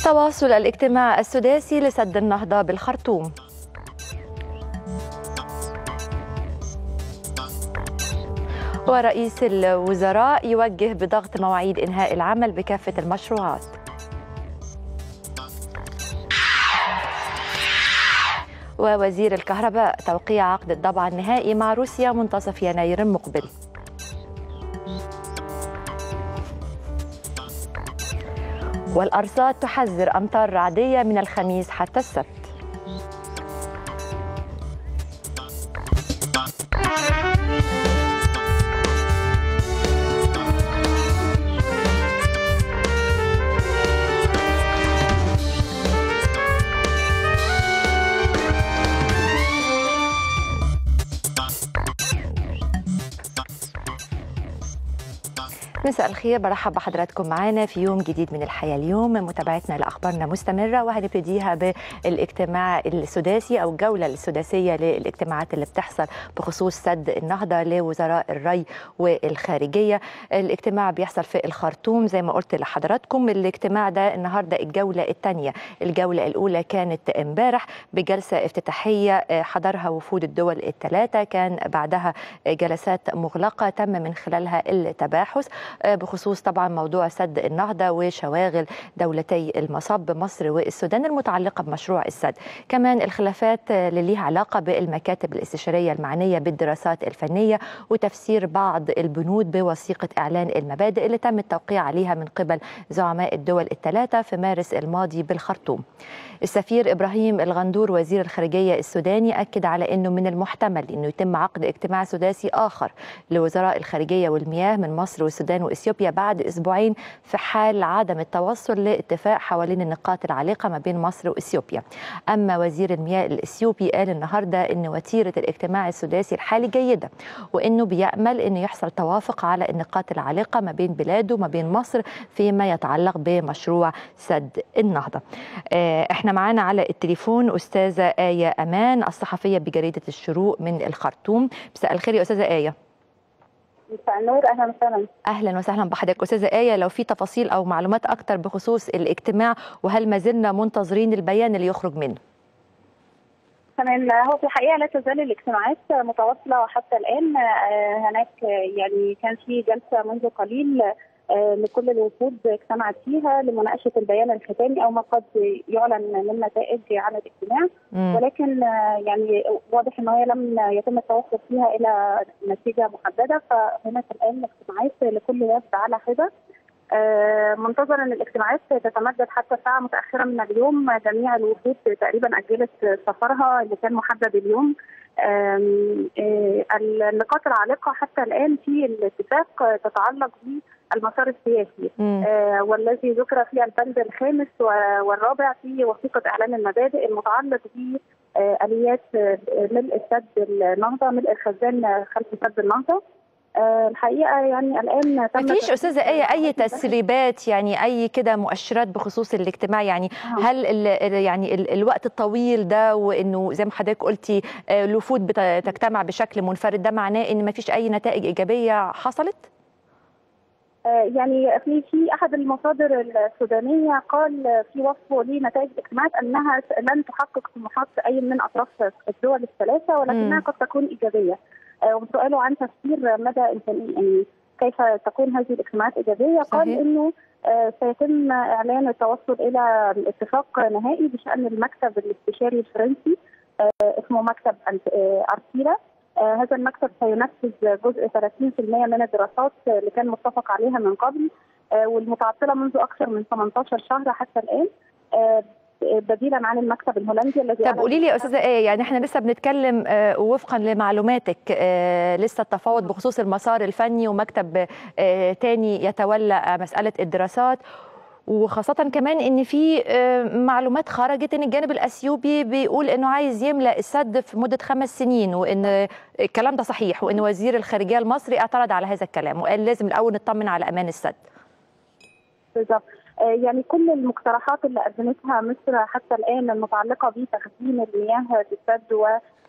تواصل الاجتماع السداسي لسد النهضة بالخرطوم ورئيس الوزراء يوجه بضغط مواعيد إنهاء العمل بكافة المشروعات ووزير الكهرباء توقيع عقد الضبع النهائي مع روسيا منتصف يناير المقبل والأرصاد تحذر أمطار رعدية من الخميس حتى السبت مساء الخير برحب بحضراتكم معنا في يوم جديد من الحياة اليوم متابعتنا لأخبارنا مستمرة وهنبتديها بالاجتماع السداسي أو الجولة السداسية للاجتماعات اللي بتحصل بخصوص سد النهضة لوزراء الري والخارجية الاجتماع بيحصل في الخرطوم زي ما قلت لحضراتكم الاجتماع ده النهاردة الجولة الثانية الجولة الأولى كانت امبارح بجلسة افتتاحية حضرها وفود الدول الثلاثة كان بعدها جلسات مغلقة تم من خلالها التباحث بخصوص طبعا موضوع سد النهضه وشواغل دولتي المصب مصر والسودان المتعلقه بمشروع السد كمان الخلافات اللي ليها علاقه بالمكاتب الاستشاريه المعنيه بالدراسات الفنيه وتفسير بعض البنود بوثيقه اعلان المبادئ اللي تم التوقيع عليها من قبل زعماء الدول الثلاثه في مارس الماضي بالخرطوم السفير ابراهيم الغندور وزير الخارجيه السوداني اكد على انه من المحتمل انه يتم عقد اجتماع سداسي اخر لوزراء الخارجيه والمياه من مصر والسودان واثيوبيا بعد اسبوعين في حال عدم التوصل لاتفاق حوالين النقاط العالقه ما بين مصر واثيوبيا. اما وزير المياه الاثيوبي قال النهارده ان وتيره الاجتماع السداسي الحالي جيده وانه بيامل انه يحصل توافق على النقاط العالقه ما بين بلاده وما بين مصر فيما يتعلق بمشروع سد النهضه. احنا معانا على التليفون استاذه ايه امان الصحفيه بجريده الشروق من الخرطوم. مساء الخير يا استاذه ايه. مساء النور اهلا وسهلا اهلا وسهلا بحضرتك استاذه ايه لو في تفاصيل او معلومات اكتر بخصوص الاجتماع وهل ما زلنا منتظرين البيان اللي يخرج منه تمام هو في الحقيقه لا تزال الاجتماعات متواصله وحتى الان هناك يعني كان في جلسه منذ قليل لكل الوفود اجتمعت فيها لمناقشه البيان الختامي او ما قد يعلن من نتائج عن الاجتماع م. ولكن يعني واضح ان هي لم يتم التوصل فيها الى نتيجه محدده فهناك الان اجتماعات لكل وفد على حده منتظر ان الاجتماعات تتمدد حتى ساعه متاخره من اليوم جميع الوفود تقريبا اجلت سفرها اللي كان محدد اليوم النقاط العالقه حتى الان في الاتفاق تتعلق بالمسار السياسي آه والذي ذكر في البند الخامس والرابع في وثيقه اعلان المبادئ المتعلق باليات ملء سد النهضه ملء الخزان خلف سد النهضه آه الحقيقه يعني الان تم مفيش استاذه ايه اي تسريبات يعني اي كده مؤشرات بخصوص الاجتماع يعني آه. هل ال يعني ال الوقت الطويل ده وانه زي ما حضرتك قلتي الوفود بتجتمع بشكل منفرد ده معناه ان مفيش اي نتائج ايجابيه حصلت؟ يعني في في احد المصادر السودانيه قال في وصفه لنتائج الاجتماعات انها لن تحقق طموحات اي من اطراف الدول الثلاثه ولكنها م. قد تكون ايجابيه وسؤاله عن تفسير مدى يعني كيف تكون هذه الاجتماعات ايجابيه قال انه سيتم اعلان التوصل الى اتفاق نهائي بشان المكتب الاستشاري الفرنسي اسمه مكتب ارسيلا هذا المكتب سينفذ جزء 30% من الدراسات اللي كان متفق عليها من قبل والمتعطله منذ اكثر من 18 شهر حتى الان بديلا عن المكتب الهولندي الذي طب قولي لي يا استاذه ايه يعني احنا لسه بنتكلم آه وفقا لمعلوماتك آه لسه التفاوض بخصوص المسار الفني ومكتب آه تاني يتولى مساله الدراسات وخاصة كمان ان في معلومات خرجت ان الجانب الاثيوبي بيقول انه عايز يملا السد في مدة خمس سنين وان الكلام ده صحيح وان وزير الخارجية المصري اعترض على هذا الكلام وقال لازم الاول نطمن على امان السد. بالظبط يعني كل المقترحات اللي قدمتها مصر حتى الان المتعلقه بتخزين المياه في السد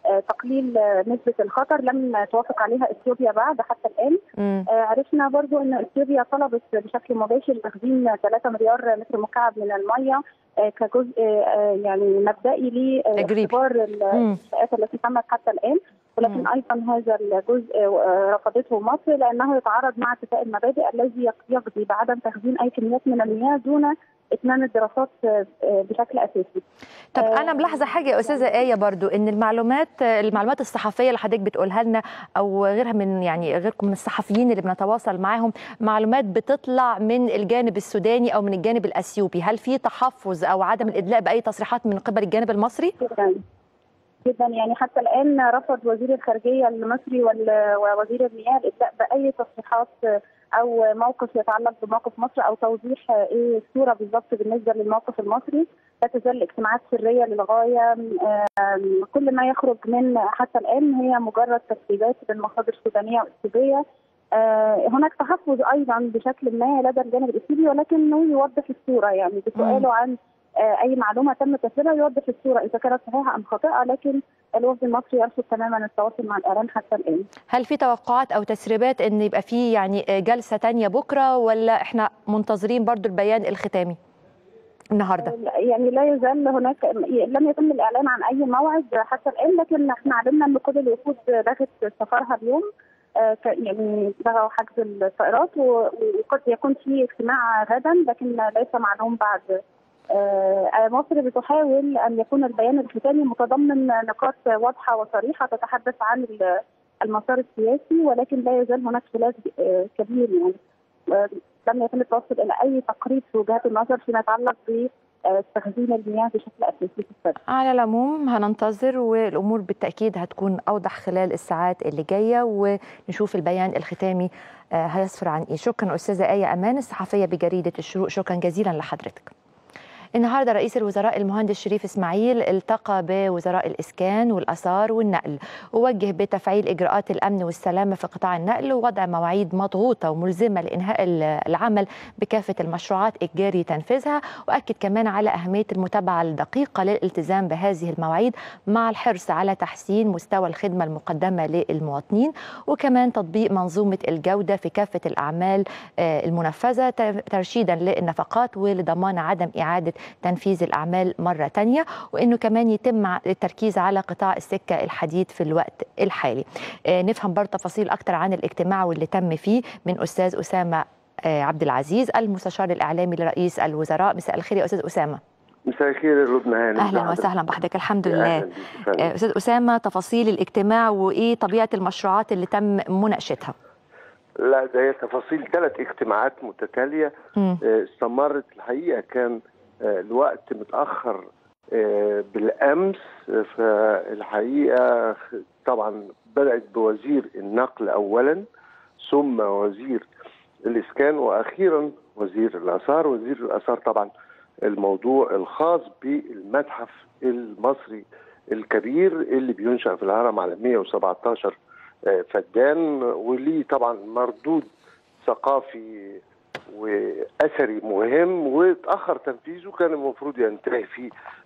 تقليل نسبه الخطر لم توافق عليها اثيوبيا بعد حتى الان مم. عرفنا برضو ان اثيوبيا طلبت بشكل مباشر تخزين 3 مليار متر مكعب من الميه كجزء يعني مبدئي تجريبي. لاختبار مم. الانشاءات التي تمت حتى الان ولكن مم. ايضا هذا الجزء رفضته مصر لانه يتعارض مع اتفاق المبادئ الذي يقضي بعدم تخزين اي كميات من المياه دون اتمام الدراسات بشكل اساسي. طب آه، انا ملاحظه حاجه يا استاذه ايه برضو ان المعلومات المعلومات الصحفيه اللي حضرتك بتقولها لنا او غيرها من يعني غيركم من الصحفيين اللي بنتواصل معاهم معلومات بتطلع من الجانب السوداني او من الجانب الاثيوبي هل في تحفظ او عدم الادلاء باي تصريحات من قبل الجانب المصري جدا جدا يعني حتى الان رفض وزير الخارجيه المصري وال- ووزير المياه الادلاء باي تصريحات او موقف يتعلق بموقف مصر او توضيح ايه الصوره بالضبط بالنسبه للموقف المصري لا تزال الاجتماعات سريه للغايه آم، كل ما يخرج من حتى الان هي مجرد تسريبات من مصادر سودانيه واثيوبيه آه، هناك تحفظ ايضا بشكل ما لدى الجانب الاثيوبي ولكنه يوضح الصوره يعني بسؤاله عن آه، اي معلومه تم تسريبها يوضح الصوره اذا كانت صحيحه ام خاطئه لكن الوفد المصري يرفض تماما التواصل مع الاعلام حتى الان. هل في توقعات او تسريبات ان يبقى في يعني جلسه تانية بكره ولا احنا منتظرين برضو البيان الختامي النهارده يعني لا يزال هناك لم يتم الاعلان عن اي موعد حتى الان لكن احنا علمنا ان كل الوفود لغت سفرها اليوم آه، ك- يعني لغوا حجز الطائرات و- وقد يكون في اجتماع غدا لكن ليس معلوم بعد آه، مصر بتحاول ان يكون البيان الختامي متضمن نقاط واضحه وصريحه تتحدث عن ال- المسار السياسي ولكن لا يزال هناك خلاف آه، كبير يعني آه، لم يتم التوصل الى اي تقريب في وجهات النظر فيما يتعلق بتخزين المياه بشكل اساسي في السد. على العموم هننتظر والامور بالتاكيد هتكون اوضح خلال الساعات اللي جايه ونشوف البيان الختامي آه، هيصفر عن ايه شكرا استاذه ايه امان الصحفيه بجريده الشروق شكرا جزيلا لحضرتك النهارده رئيس الوزراء المهندس شريف اسماعيل التقى بوزراء الاسكان والاثار والنقل ووجه بتفعيل اجراءات الامن والسلامه في قطاع النقل ووضع مواعيد مضغوطه وملزمه لانهاء ال- العمل بكافه المشروعات الجاري تنفيذها واكد كمان على اهميه المتابعه الدقيقه للالتزام بهذه المواعيد مع الحرص على تحسين مستوى الخدمه المقدمه للمواطنين وكمان تطبيق منظومه الجوده في كافه الاعمال آه، المنفذه ت- ترشيدا للنفقات ولضمان عدم اعاده تنفيذ الاعمال مره تانية وانه كمان يتم ع- التركيز على قطاع السكه الحديد في الوقت الحالي آه، نفهم برضه تفاصيل اكتر عن الاجتماع واللي تم فيه من استاذ اسامه آه، عبد العزيز المستشار الاعلامي لرئيس الوزراء مساء الخير يا استاذ اسامه مساء الخير يا لبنى هاني اهلا وسهلا بحضرتك الحمد لله أهلاً بيك يا فندم. آه، استاذ اسامه تفاصيل الاجتماع وايه طبيعه المشروعات اللي تم مناقشتها لا ده هي تفاصيل ثلاث اجتماعات متتاليه مم. آه، استمرت الحقيقه كان آه، الوقت متاخر آه، بالامس آه، فالحقيقه طبعا بدات بوزير النقل اولا ثم وزير الاسكان واخيرا وزير الاثار وزير الاثار طبعا الموضوع الخاص بالمتحف المصري الكبير اللي بينشأ في الهرم على 117 آه، فدان وليه طبعا مردود ثقافي واثري مهم واتاخر تنفيذه كان المفروض ينتهي في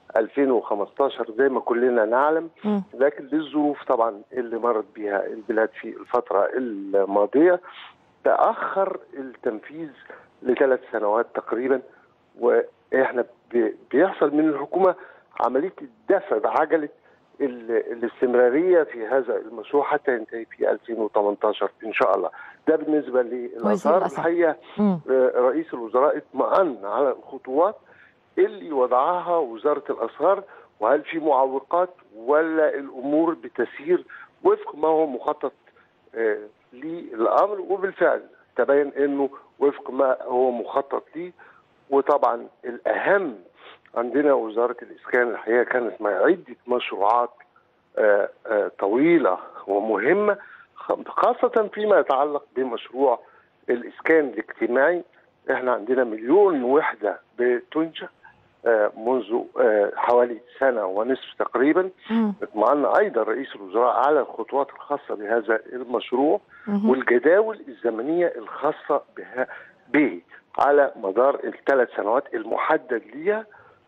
2015 زي ما كلنا نعلم مم. لكن للظروف طبعا اللي مرت بها البلاد في الفتره الماضيه تاخر التنفيذ لثلاث سنوات تقريبا واحنا بي- بيحصل من الحكومه عمليه الدفع بعجله ال- الاستمراريه في هذا المشروع حتى ينتهي في 2018 ان شاء الله ده بالنسبه للاثار الآثار. الحقيقه مم. آه، رئيس الوزراء اطمأن على الخطوات اللي وضعها وزاره الاثار وهل في معوقات ولا الامور بتسير وفق ما هو مخطط آه، للامر وبالفعل تبين انه وفق ما هو مخطط ليه وطبعا الاهم عندنا وزاره الاسكان الحقيقه كانت مع عده مشروعات آه، آه، طويله ومهمه خ- خاصه فيما يتعلق بمشروع الاسكان الاجتماعي احنا عندنا مليون وحده بتنشا آه، منذ آه، حوالي سنه ونصف تقريبا مم. اطمأن ايضا رئيس الوزراء على الخطوات الخاصه بهذا المشروع مهم. والجداول الزمنيه الخاصه بها به على مدار الثلاث سنوات المحدد ليها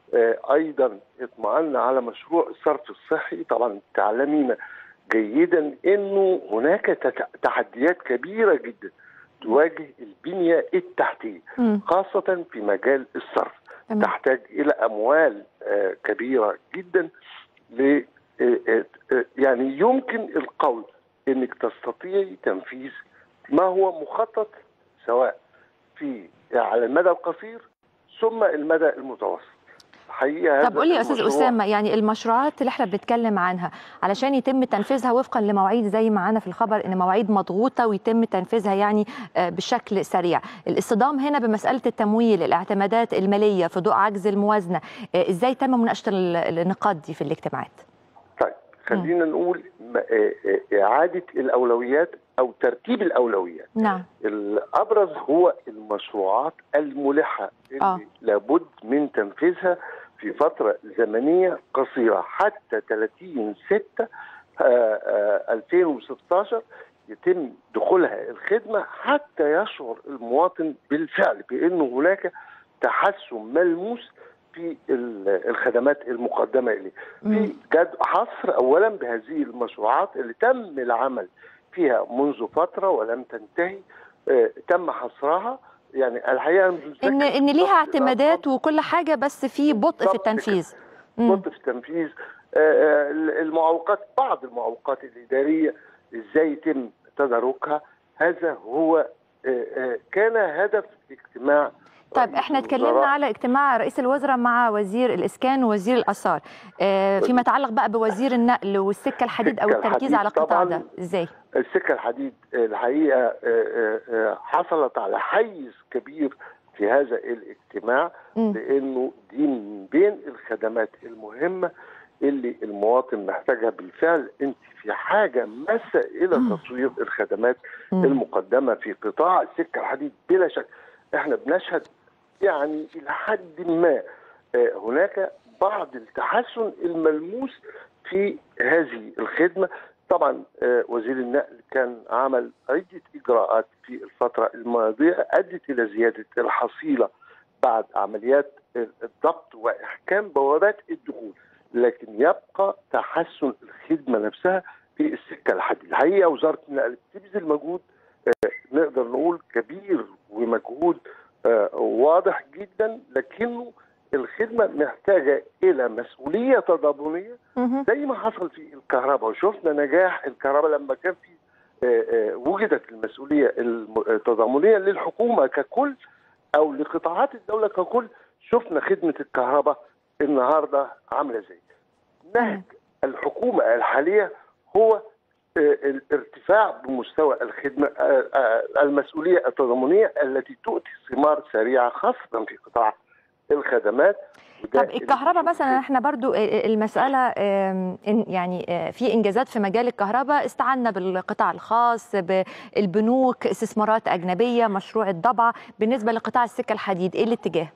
ايضا اطمأن على مشروع الصرف الصحي طبعا تعلمين جيدا انه هناك تحديات كبيره جدا تواجه البنيه التحتيه مم. خاصه في مجال الصرف تمام. تحتاج الى اموال آه، كبيره جدا ل آه، آه، آه، يعني يمكن القول انك تستطيعي تنفيذ ما هو مخطط سواء في على المدى القصير ثم المدى المتوسط حقيقه طب قول لي يا استاذ المشروع- اسامه يعني المشروعات اللي احنا بنتكلم عنها علشان يتم تنفيذها وفقا لمواعيد زي ما معانا في الخبر ان مواعيد مضغوطه ويتم تنفيذها يعني آه، بشكل سريع الاصطدام هنا بمساله التمويل الاعتمادات الماليه في ضوء عجز الموازنه آه، ازاي تم مناقشه ال- النقاط دي في الاجتماعات طيب خلينا نقول م- آه، آه، اعاده الاولويات او ترتيب الاولويات نعم الابرز هو المشروعات الملحه اللي آه. لابد من تنفيذها في فتره زمنيه قصيره حتى 30 6 2016 يتم دخولها الخدمه حتى يشعر المواطن بالفعل بانه هناك تحسن ملموس في ال- الخدمات المقدمه اليه. في جد حصر اولا بهذه المشروعات اللي تم العمل فيها منذ فتره ولم تنتهي آه، تم حصرها يعني الحقيقه أنا مش متذكر ان ان ليها بالضبط اعتمادات وكل حاجه بس في بطء في بالضبط التنفيذ مم. بطء في التنفيذ آه، آه، المعوقات بعض المعوقات الاداريه ازاي يتم تداركها هذا هو آه، آه، كان هدف اجتماع طيب رئيس احنا اتكلمنا الوزراء. على اجتماع رئيس الوزراء مع وزير الاسكان ووزير الاثار آه، فيما يتعلق بقى بوزير النقل والسكه الحديد او السكة التركيز الحديد على القطاع طبعاً ده ازاي السكه الحديد الحقيقه آه، آه، آه، حصلت على حيز كبير في هذا الاجتماع مم. لانه دي من بين الخدمات المهمه اللي المواطن محتاجها بالفعل انت في حاجه ماسه الى تطوير الخدمات مم. المقدمه في قطاع السكه الحديد بلا شك احنا بنشهد يعني الى حد ما آه، هناك بعض التحسن الملموس في هذه الخدمه طبعا آه، وزير النقل كان عمل عده اجراءات في الفتره الماضيه ادت الى زياده الحصيله بعد عمليات الضبط واحكام بوابات الدخول لكن يبقى تحسن الخدمه نفسها في السكه الحديد الحقيقه وزاره النقل بتبذل مجهود آه، نقدر نقول كبير ومجهود آه، واضح جدا لكنه الخدمه محتاجه الى مسؤوليه تضامنيه مهم. زي ما حصل في الكهرباء وشفنا نجاح الكهرباء لما كان في آه، آه، وجدت المسؤوليه الم- التضامنيه للحكومه ككل او لقطاعات الدوله ككل شفنا خدمه الكهرباء النهارده عامله ازاي. نهج الحكومه الحاليه هو آه، الارتفاع بمستوى الخدمه آه، آه، المسؤوليه التضامنيه التي تؤتي ثمار سريعه خاصه في قطاع الخدمات وده طب الكهرباء اللي مثلا احنا برضو المسألة آم، إن- يعني آه، في إنجازات في مجال الكهرباء استعنا بالقطاع الخاص بالبنوك استثمارات أجنبية مشروع الضبعة بالنسبة لقطاع السكة الحديد إيه الاتجاه؟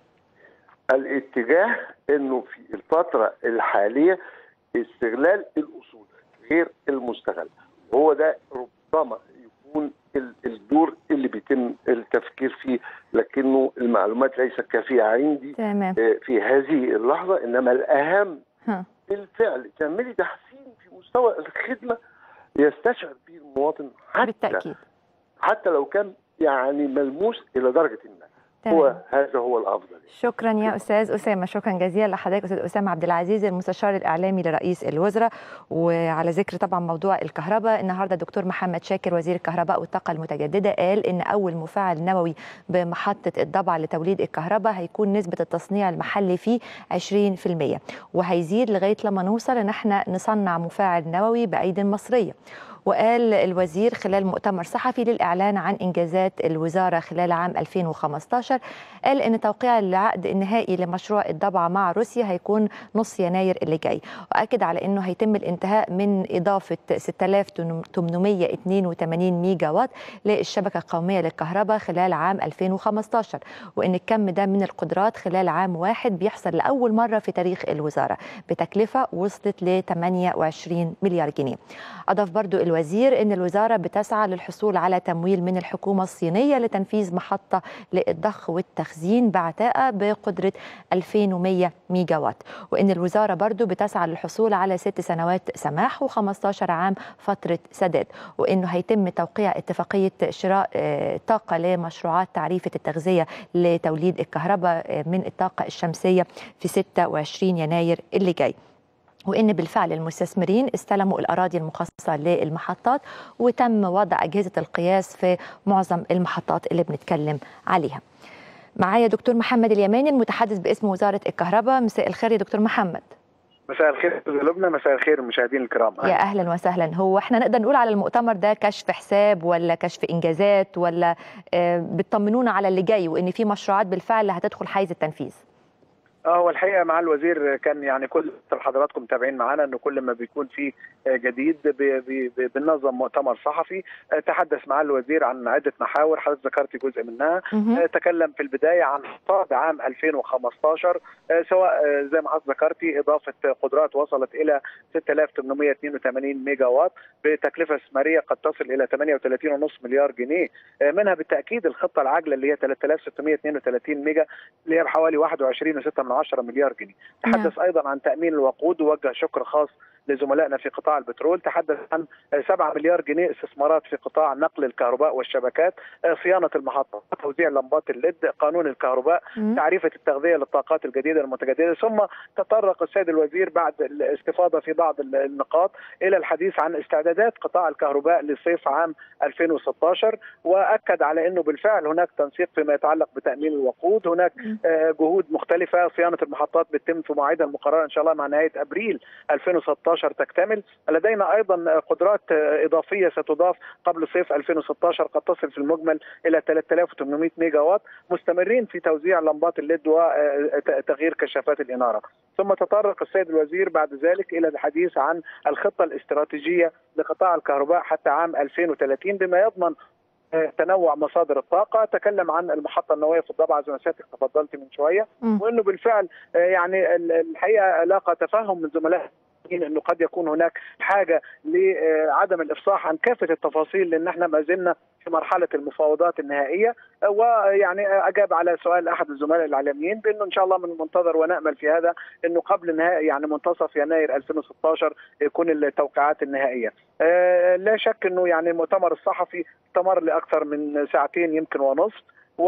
الاتجاه انه في الفتره الحاليه استغلال الاصول غير المستغل هو ده ربما يكون ال- الدور اللي بيتم التفكير فيه لكنه المعلومات ليست كافيه عندي تمام آه، في هذه اللحظه انما الاهم ها. بالفعل تعملي تحسين في مستوى الخدمه يستشعر به المواطن حتى بالتأكيد حتى لو كان يعني ملموس الى درجه ما تمام. هو هذا هو الافضل شكرا يا استاذ اسامه شكرا جزيلا لحضرتك استاذ اسامه عبد العزيز المستشار الاعلامي لرئيس الوزراء وعلى ذكر طبعا موضوع الكهرباء النهارده الدكتور محمد شاكر وزير الكهرباء والطاقه المتجدده قال ان اول مفاعل نووي بمحطه الضبع لتوليد الكهرباء هيكون نسبه التصنيع المحلي فيه 20% وهيزيد لغايه لما نوصل ان احنا نصنع مفاعل نووي بايدي مصريه وقال الوزير خلال مؤتمر صحفي للإعلان عن إنجازات الوزارة خلال عام 2015 قال إن توقيع العقد النهائي لمشروع الضبعة مع روسيا هيكون نص يناير اللي جاي وأكد على إنه هيتم الانتهاء من إضافة 6882 ميجا وات للشبكة القومية للكهرباء خلال عام 2015 وإن الكم ده من القدرات خلال عام واحد بيحصل لأول مرة في تاريخ الوزارة بتكلفة وصلت ل 28 مليار جنيه أضاف برضو الوزير أن الوزارة بتسعى للحصول على تمويل من الحكومة الصينية لتنفيذ محطة للضخ والتخزين بعتاقة بقدرة 2100 ميجا وات وأن الوزارة برضو بتسعى للحصول على ست سنوات سماح و15 عام فترة سداد وأنه هيتم توقيع اتفاقية شراء طاقة لمشروعات تعريفة التغذية لتوليد الكهرباء من الطاقة الشمسية في 26 يناير اللي جاي وان بالفعل المستثمرين استلموا الاراضي المخصصه للمحطات وتم وضع اجهزه القياس في معظم المحطات اللي بنتكلم عليها. معايا دكتور محمد اليماني المتحدث باسم وزاره الكهرباء مساء الخير يا دكتور محمد. مساء الخير استاذ لبنى مساء الخير المشاهدين الكرام يا اهلا وسهلا هو احنا نقدر نقول على المؤتمر ده كشف حساب ولا كشف انجازات ولا بتطمنونا على اللي جاي وان في مشروعات بالفعل هتدخل حيز التنفيذ اه هو الحقيقه مع الوزير كان يعني كل حضراتكم متابعين معانا انه كل ما بيكون في جديد بي بي بننظم مؤتمر صحفي تحدث مع الوزير عن عده محاور حضرتك ذكرتي جزء منها مهم. تكلم في البدايه عن حصاد عام 2015 سواء زي ما حضرتك ذكرتي اضافه قدرات وصلت الى 6882 ميجا وات بتكلفه استثماريه قد تصل الى 38.5 مليار جنيه منها بالتاكيد الخطه العاجله اللي هي 3632 ميجا اللي هي بحوالي 21.6 من 10 مليار جنيه تحدث نعم. ايضا عن تامين الوقود ووجه شكر خاص لزملائنا في قطاع البترول تحدث عن 7 مليار جنيه استثمارات في قطاع نقل الكهرباء والشبكات صيانه المحطات توزيع لمبات الليد قانون الكهرباء مم. تعريفه التغذيه للطاقات الجديده المتجدده ثم تطرق السيد الوزير بعد الاستفاضه في بعض النقاط الى الحديث عن استعدادات قطاع الكهرباء لصيف عام 2016 واكد على انه بالفعل هناك تنسيق فيما يتعلق بتامين الوقود هناك مم. آه، جهود مختلفه صيانه المحطات بتتم في مواعيدها المقرره ان شاء الله مع نهايه ابريل 2016 تكتمل لدينا ايضا قدرات آه، اضافيه ستضاف قبل صيف 2016 قد تصل في المجمل الى 3800 ميجا وات مستمرين في توزيع لمبات الليد وتغيير كشافات الاناره ثم تطرق السيد الوزير بعد ذلك الى الحديث عن الخطه الاستراتيجيه لقطاع الكهرباء حتى عام 2030 بما يضمن آه، تنوع مصادر الطاقه تكلم عن المحطه النوويه في الضبعه زي ما سيادتك تفضلت من شويه مم. وانه بالفعل آه، يعني ال- الحقيقه لاقى تفهم من زملائنا انه قد يكون هناك حاجه لعدم الافصاح عن كافه التفاصيل لان احنا ما زلنا في مرحله المفاوضات النهائيه آه، ويعني آه، اجاب على سؤال احد الزملاء الاعلاميين بانه ان شاء الله من المنتظر ونامل في هذا انه قبل نهاية يعني منتصف يناير 2016 يكون التوقيعات النهائيه. آه، لا شك انه يعني المؤتمر الصحفي استمر لاكثر من ساعتين يمكن ونصف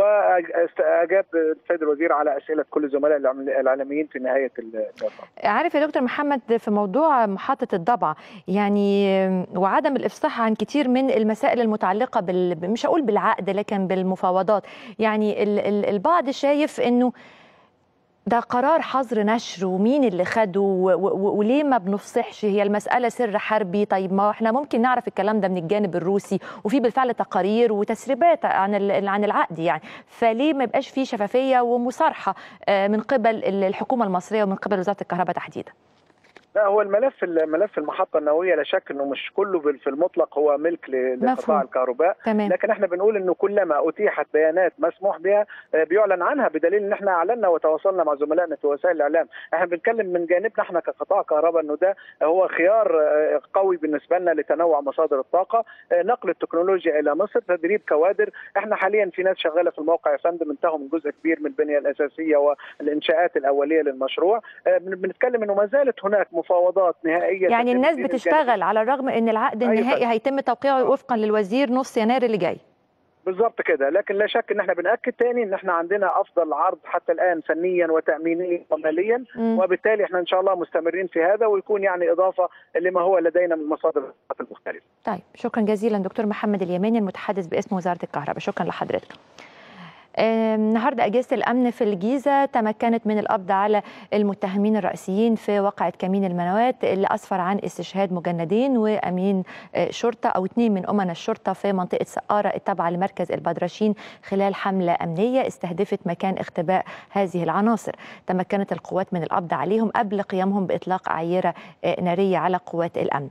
واجاب السيد الوزير على اسئله كل الزملاء الإعلام- الاعلاميين في نهايه المؤتمر. عارف يا دكتور محمد في موضوع محطة الضبعة يعني وعدم الإفصاح عن كتير من المسائل المتعلقة بال مش هقول بالعقد لكن بالمفاوضات يعني ال- ال- البعض شايف إنه ده قرار حظر نشر ومين اللي خده و- و- وليه ما بنفصحش هي المسألة سر حربي طيب ما احنا ممكن نعرف الكلام ده من الجانب الروسي وفي بالفعل تقارير وتسريبات عن ال- عن العقد يعني فليه ما يبقاش في شفافية ومصارحة آه، من قبل ال- الحكومة المصرية ومن قبل وزارة الكهرباء تحديدا لا هو الملف الملف المحطه النوويه لا شك انه مش كله بال- في المطلق هو ملك ل- مفهوم. لقطاع الكهرباء تمام لكن احنا بنقول انه كلما اتيحت بيانات مسموح بها آه، بيعلن عنها بدليل ان احنا اعلنا وتواصلنا مع زملائنا في وسائل الاعلام احنا بنتكلم من جانبنا احنا كقطاع كهرباء انه ده هو خيار آه، قوي بالنسبه لنا لتنوع مصادر الطاقه آه، نقل التكنولوجيا الى مصر تدريب كوادر احنا حاليا في ناس شغاله في الموقع يا فندم انتهوا من جزء كبير من البنيه الاساسيه والانشاءات الاوليه للمشروع آه، بن- بنتكلم انه ما زالت هناك مفاوضات نهائيه يعني تتم الناس بين بتشتغل على الرغم ان العقد أيوة النهائي فندم. هيتم توقيعه وفقا للوزير نص يناير اللي جاي بالظبط كده لكن لا شك ان احنا بناكد تاني ان احنا عندنا افضل عرض حتى الان فنيا وتامينيا وماليا مم. وبالتالي احنا ان شاء الله مستمرين في هذا ويكون يعني اضافه لما هو لدينا من مصادر الطاقة المختلفه طيب شكرا جزيلا دكتور محمد اليماني المتحدث باسم وزاره الكهرباء شكرا لحضرتك آه، النهارده اجهزه الامن في الجيزه تمكنت من القبض على المتهمين الرئيسيين في واقعه كمين المنوات اللي اسفر عن استشهاد مجندين وامين آه، شرطه او اثنين من امنا الشرطه في منطقه سقاره التابعه لمركز البدرشين خلال حمله امنيه استهدفت مكان اختباء هذه العناصر تمكنت القوات من القبض عليهم قبل قيامهم باطلاق اعيره آه، ناريه على قوات الامن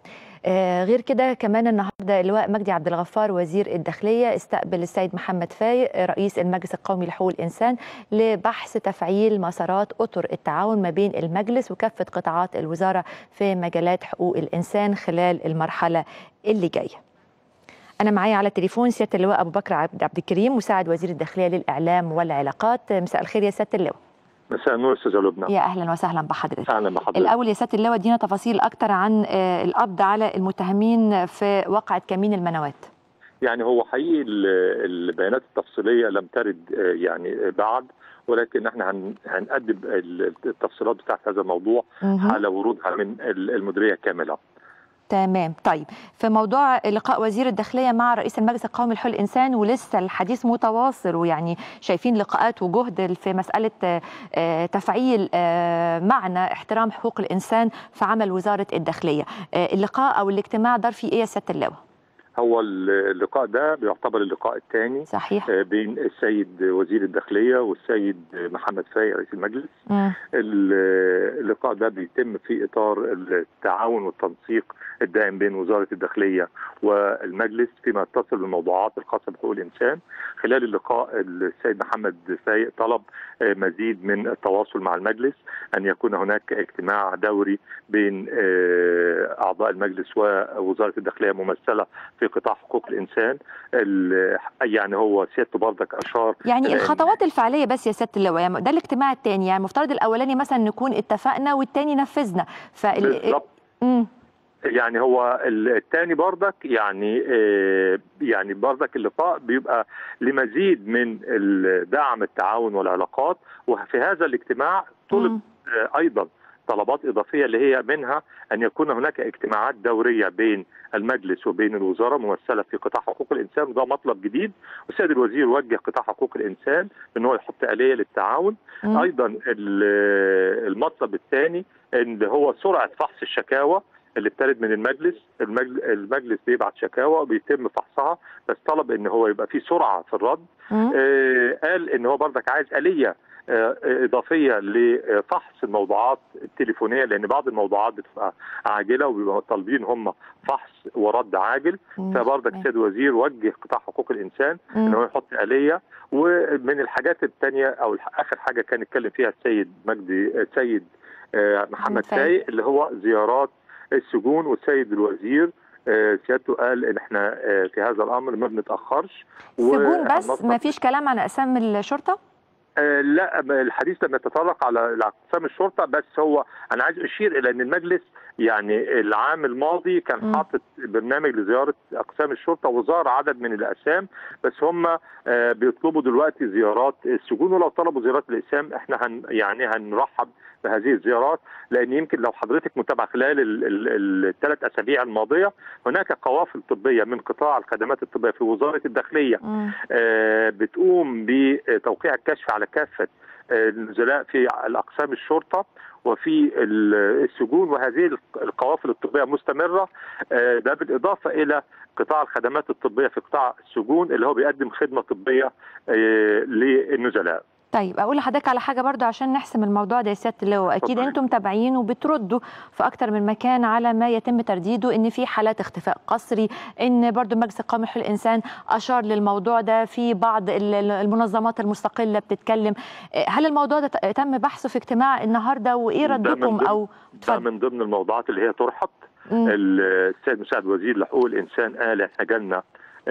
آه غير كده كمان النهارده اللواء مجدي عبد الغفار وزير الداخليه استقبل السيد محمد فايق رئيس المجلس القومي لحقوق الانسان لبحث تفعيل مسارات اطر التعاون ما بين المجلس وكافه قطاعات الوزاره في مجالات حقوق الانسان خلال المرحله اللي جايه. أنا معايا على التليفون سيادة اللواء أبو بكر عبد عبد الكريم مساعد وزير الداخلية للإعلام والعلاقات مساء الخير يا سيادة اللواء مساء النور استاذه لبنى يا أهلا وسهلا بحضرتك اهلا بحضرتك الأول يا سيادة اللواء ادينا تفاصيل أكتر عن آه، القبض على المتهمين في واقعة كمين المنوات يعني هو حقيقي ال- البيانات التفصيليه لم ترد آه، يعني بعد ولكن احنا هن- هنقدم ال- التفصيلات بتاعت هذا الموضوع مهم. على ورودها من ال- المديريه كامله تمام طيب في موضوع لقاء وزير الداخلية مع رئيس المجلس القومي لحقوق الإنسان ولسه الحديث متواصل ويعني شايفين لقاءات وجهد في مسألة آه، آه، تفعيل آه، معنى احترام حقوق الإنسان في عمل وزارة الداخلية آه، اللقاء أو الاجتماع دار فيه إيه يا سيادة اللواء هو ال- اللقاء ده بيعتبر اللقاء الثاني صحيح بين السيد وزير الداخليه والسيد محمد فايق رئيس المجلس مم. ال- اللقاء ده بيتم في اطار التعاون والتنسيق الدائم بين وزاره الداخليه والمجلس فيما يتصل بالموضوعات الخاصه بحقوق الانسان خلال اللقاء السيد محمد فايق طلب آه، مزيد من التواصل مع المجلس ان يكون هناك اجتماع دوري بين آه، اعضاء المجلس ووزاره الداخليه ممثله في قطاع حقوق الانسان ال- يعني هو سيادته برضك اشار يعني لأن- الخطوات الفعلية بس يا سيادة اللواء يعني ده الاجتماع الثاني يعني المفترض الأولاني مثلا نكون اتفقنا والتاني نفذنا فال... بالضبط مم. يعني هو الثاني برضك يعني آه، يعني برضك اللقاء بيبقى لمزيد من ال- دعم التعاون والعلاقات وفي هذا الاجتماع طلب مم. آه، ايضا طلبات اضافيه اللي هي منها ان يكون هناك اجتماعات دوريه بين المجلس وبين الوزاره ممثله في قطاع حقوق الانسان وده مطلب جديد والسيد الوزير وجه قطاع حقوق الانسان ان هو يحط اليه للتعاون مم. ايضا ال- المطلب الثاني ان هو سرعه فحص الشكاوى اللي بترد من المجلس المجل- المجلس بيبعت شكاوى وبيتم فحصها بس طلب ان هو يبقى في سرعه في الرد مم. آه، قال ان هو برضك عايز اليه آه، اضافيه لفحص الموضوعات التليفونيه لان بعض الموضوعات بتبقى عاجله وبيبقوا طالبين هم فحص ورد عاجل مم. فبرضك تمام. السيد الوزير وجه قطاع حقوق الانسان ان مم. هو يحط اليه ومن الحاجات الثانيه او الح- اخر حاجه كان اتكلم فيها السيد مجدي السيد آه، محمد فايق. فايق اللي هو زيارات السجون والسيد الوزير آه، سيادته قال ان احنا آه، في هذا الامر ما بنتاخرش سجون بس وهننظم- ما فيش كلام عن اقسام الشرطه آه، لا ما الحديث لم يتطرق على على اقسام الشرطه بس هو انا عايز اشير الى ان المجلس يعني العام الماضي كان مم. حاطط برنامج لزياره اقسام الشرطه وزار عدد من الاقسام بس هم آه، بيطلبوا دلوقتي زيارات السجون ولو طلبوا زيارات الاقسام احنا هن يعني هنرحب بهذه الزيارات لان يمكن لو حضرتك متابعه خلال الثلاث اسابيع الماضيه هناك قوافل طبيه من قطاع الخدمات الطبيه في وزاره الداخليه مم. آه، بتقوم بتوقيع الكشف على كافه آه، النزلاء في الاقسام الشرطه وفي ال- السجون وهذه القوافل الطبيه مستمره آه، ده بالاضافه الى قطاع الخدمات الطبيه في قطاع السجون اللي هو بيقدم خدمه طبيه آه، للنزلاء. طيب اقول لحضرتك على حاجه برضو عشان نحسم الموضوع ده يا سياده اللواء اكيد اتفضلي. انتم متابعين وبتردوا في اكتر من مكان على ما يتم ترديده ان في حالات اختفاء قسري ان برضو المجلس القومي لحقوق الانسان اشار للموضوع ده في بعض ال- ال- المنظمات المستقله بتتكلم آه، هل الموضوع ده ت- تم بحثه في اجتماع النهارده وايه ده من ردكم ضمن- او ده اتفضل من ضمن الموضوعات اللي هي ترحط مم. السيد مساعد وزير لحقوق الانسان قال احنا جالنا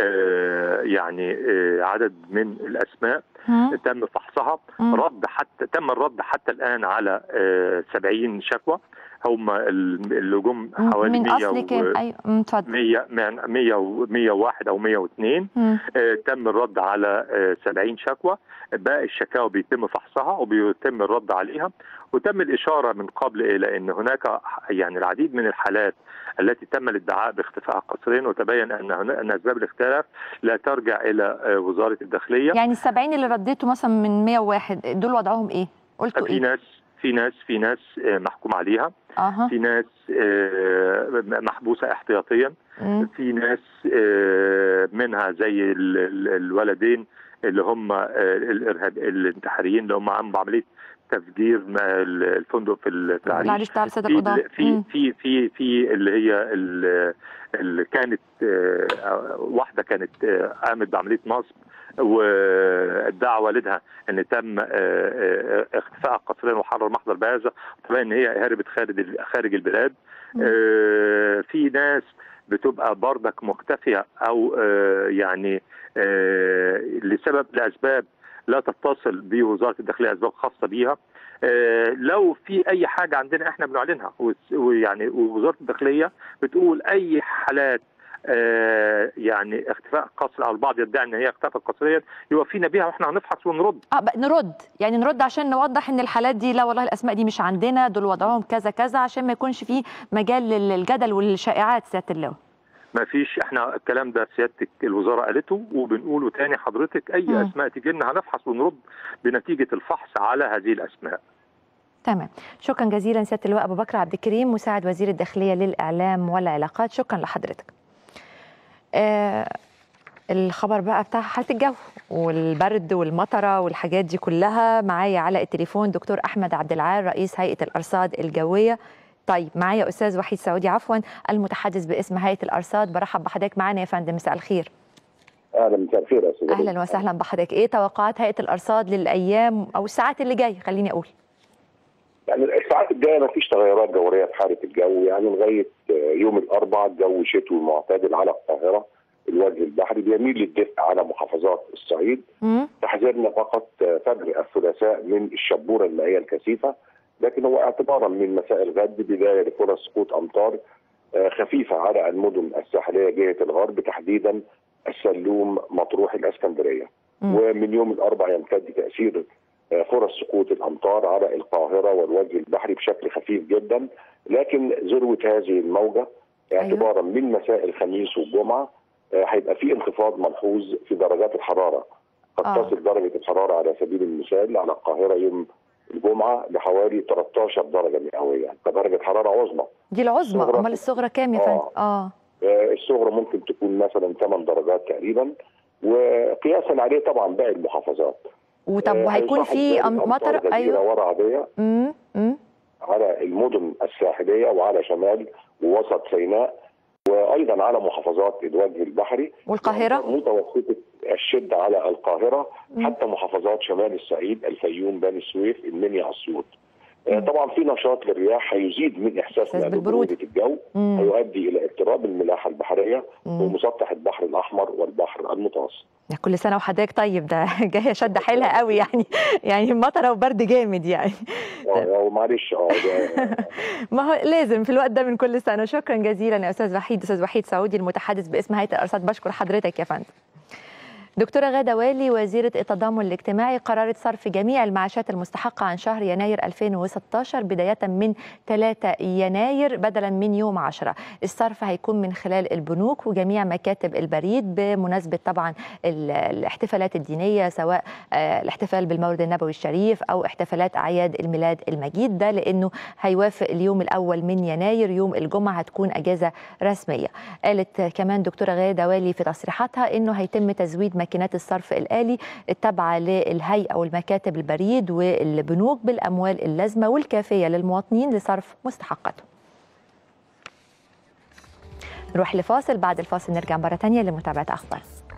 آه، يعني آه، عدد من الاسماء مم. تم فحصها مم. رد حتى تم الرد حتى الان على آه، 70 شكوى هم ال- اللي جم حوالي من 100 اصل كام ايوه مم، اتفضل 100 100 101 او 102 مم. آه، تم الرد على آه، 70 شكوى باقي الشكاوى بيتم فحصها وبيتم الرد عليها وتم الاشاره من قبل الى ان هناك يعني العديد من الحالات التي تم الادعاء باختفاء قسرين وتبين ان هنا- ان اسباب الاختلاف لا ترجع الى آه، وزاره الداخليه يعني السبعين اللي رديته مثلا من 101 دول وضعهم ايه قلتوا في ايه ناس في ناس في ناس آه، محكوم عليها اها في ناس آه، محبوسه احتياطيا مم. في ناس آه، منها زي ال- ال- الولدين اللي هم آه، الارهاب الانتحاريين اللي هم عملوا عمليه تفجير الفندق في العريش العريش بتاع الساده في القضاه في في في في اللي هي اللي كانت واحده كانت قامت بعمليه نصب وادعى والدها ان تم اختفاء قسريا وحرر محضر بهذا وتبين ان هي هربت خارج خارج البلاد في ناس بتبقى بردك مختفيه او يعني لسبب لاسباب لا تتصل بوزاره الداخليه اسباب خاصه بيها لو في اي حاجه عندنا احنا بنعلنها ويعني وزاره الداخليه بتقول اي حالات آه يعني اختفاء قسري او البعض يدعي ان هي اختفت قسريا يوفينا بيها واحنا هنفحص ونرد اه نرد يعني نرد عشان نوضح ان الحالات دي لا والله الاسماء دي مش عندنا دول وضعهم كذا كذا عشان ما يكونش في مجال للجدل والشائعات سياده اللواء ما فيش احنا الكلام ده سيادتك الوزاره قالته وبنقوله تاني حضرتك اي م. اسماء تيجي لنا هنفحص ونرد بنتيجه الفحص على هذه الاسماء تمام شكرا جزيلا سياده اللواء ابو بكر عبد الكريم مساعد وزير الداخليه للاعلام والعلاقات شكرا لحضرتك آه الخبر بقى بتاع حاله الجو والبرد والمطره والحاجات دي كلها معايا على التليفون دكتور احمد عبد العال رئيس هيئه الارصاد الجويه طيب معايا استاذ وحيد سعودي عفوا المتحدث باسم هيئه الارصاد برحب بحضرتك معانا يا فندم مساء الخير اهلا مساء الخير يا استاذ اهلا وسهلا بحضرتك ايه توقعات هيئه الارصاد للايام او الساعات اللي جايه خليني اقول يعني الساعات الجايه ما فيش تغيرات جويه في حاله الجو يعني لغايه يوم الاربعاء الجو شتوي معتدل على القاهره الوجه البحري بيميل للدفء على محافظات الصعيد تحذيرنا فقط فجر الثلاثاء من الشبوره المائيه الكثيفه لكن هو اعتبارا من مساء الغد بدايه لفرص سقوط امطار خفيفه على المدن الساحليه جهه الغرب تحديدا السلوم مطروح الاسكندريه ومن يوم الاربعاء يمتد تاثير فرص سقوط الامطار على القاهره والوجه البحري بشكل خفيف جدا لكن ذروه هذه الموجه اعتبارا من مساء الخميس والجمعه هيبقى في انخفاض ملحوظ في درجات الحراره قد آه. تصل درجه الحراره على سبيل المثال على القاهره يوم الجمعه لحوالي 13 درجه مئويه كدرجه حراره عظمى دي العظمى امال الصغرى كام يا فندم؟ آه. آه. الصغرى ممكن تكون مثلا 8 درجات تقريبا وقياسا عليه طبعا باقي المحافظات وطب وهيكون في مطر ايوه ورا عاديه امم على المدن الساحليه وعلى شمال ووسط سيناء وايضا على محافظات الوجه البحري والقاهره متوسطه الشده على القاهره مم. حتى محافظات شمال الصعيد الفيوم بني سويف المنيا اسيوط طبعا في نشاط للرياح هيزيد من احساسنا ببروده الجو مم. هيؤدي الى اضطراب الملاحه البحريه مم. ومسطح البحر الاحمر والبحر المتوسط كل سنه وحضرتك طيب ده جايه شد حيلها قوي يعني يعني مطره وبرد جامد يعني اه معلش اه ما هو لازم في الوقت ده من كل سنه شكرا جزيلا يا استاذ وحيد استاذ وحيد سعودي المتحدث باسم هيئه الارصاد بشكر حضرتك يا فندم دكتورة غادة والي وزيرة التضامن الاجتماعي قررت صرف جميع المعاشات المستحقة عن شهر يناير 2016 بداية من 3 يناير بدلا من يوم 10 الصرف هيكون من خلال البنوك وجميع مكاتب البريد بمناسبة طبعا الاحتفالات الدينية سواء الاحتفال بالمولد النبوي الشريف أو احتفالات أعياد الميلاد المجيد ده لأنه هيوافق اليوم الأول من يناير يوم الجمعة هتكون أجازة رسمية قالت كمان دكتورة غادة والي في تصريحاتها أنه هيتم تزويد ماكينات الصرف الآلي التابعة للهيئة والمكاتب البريد والبنوك بالأموال اللازمة والكافية للمواطنين لصرف مستحقاتهم نروح لفاصل بعد الفاصل نرجع مرة تانية لمتابعة أخبار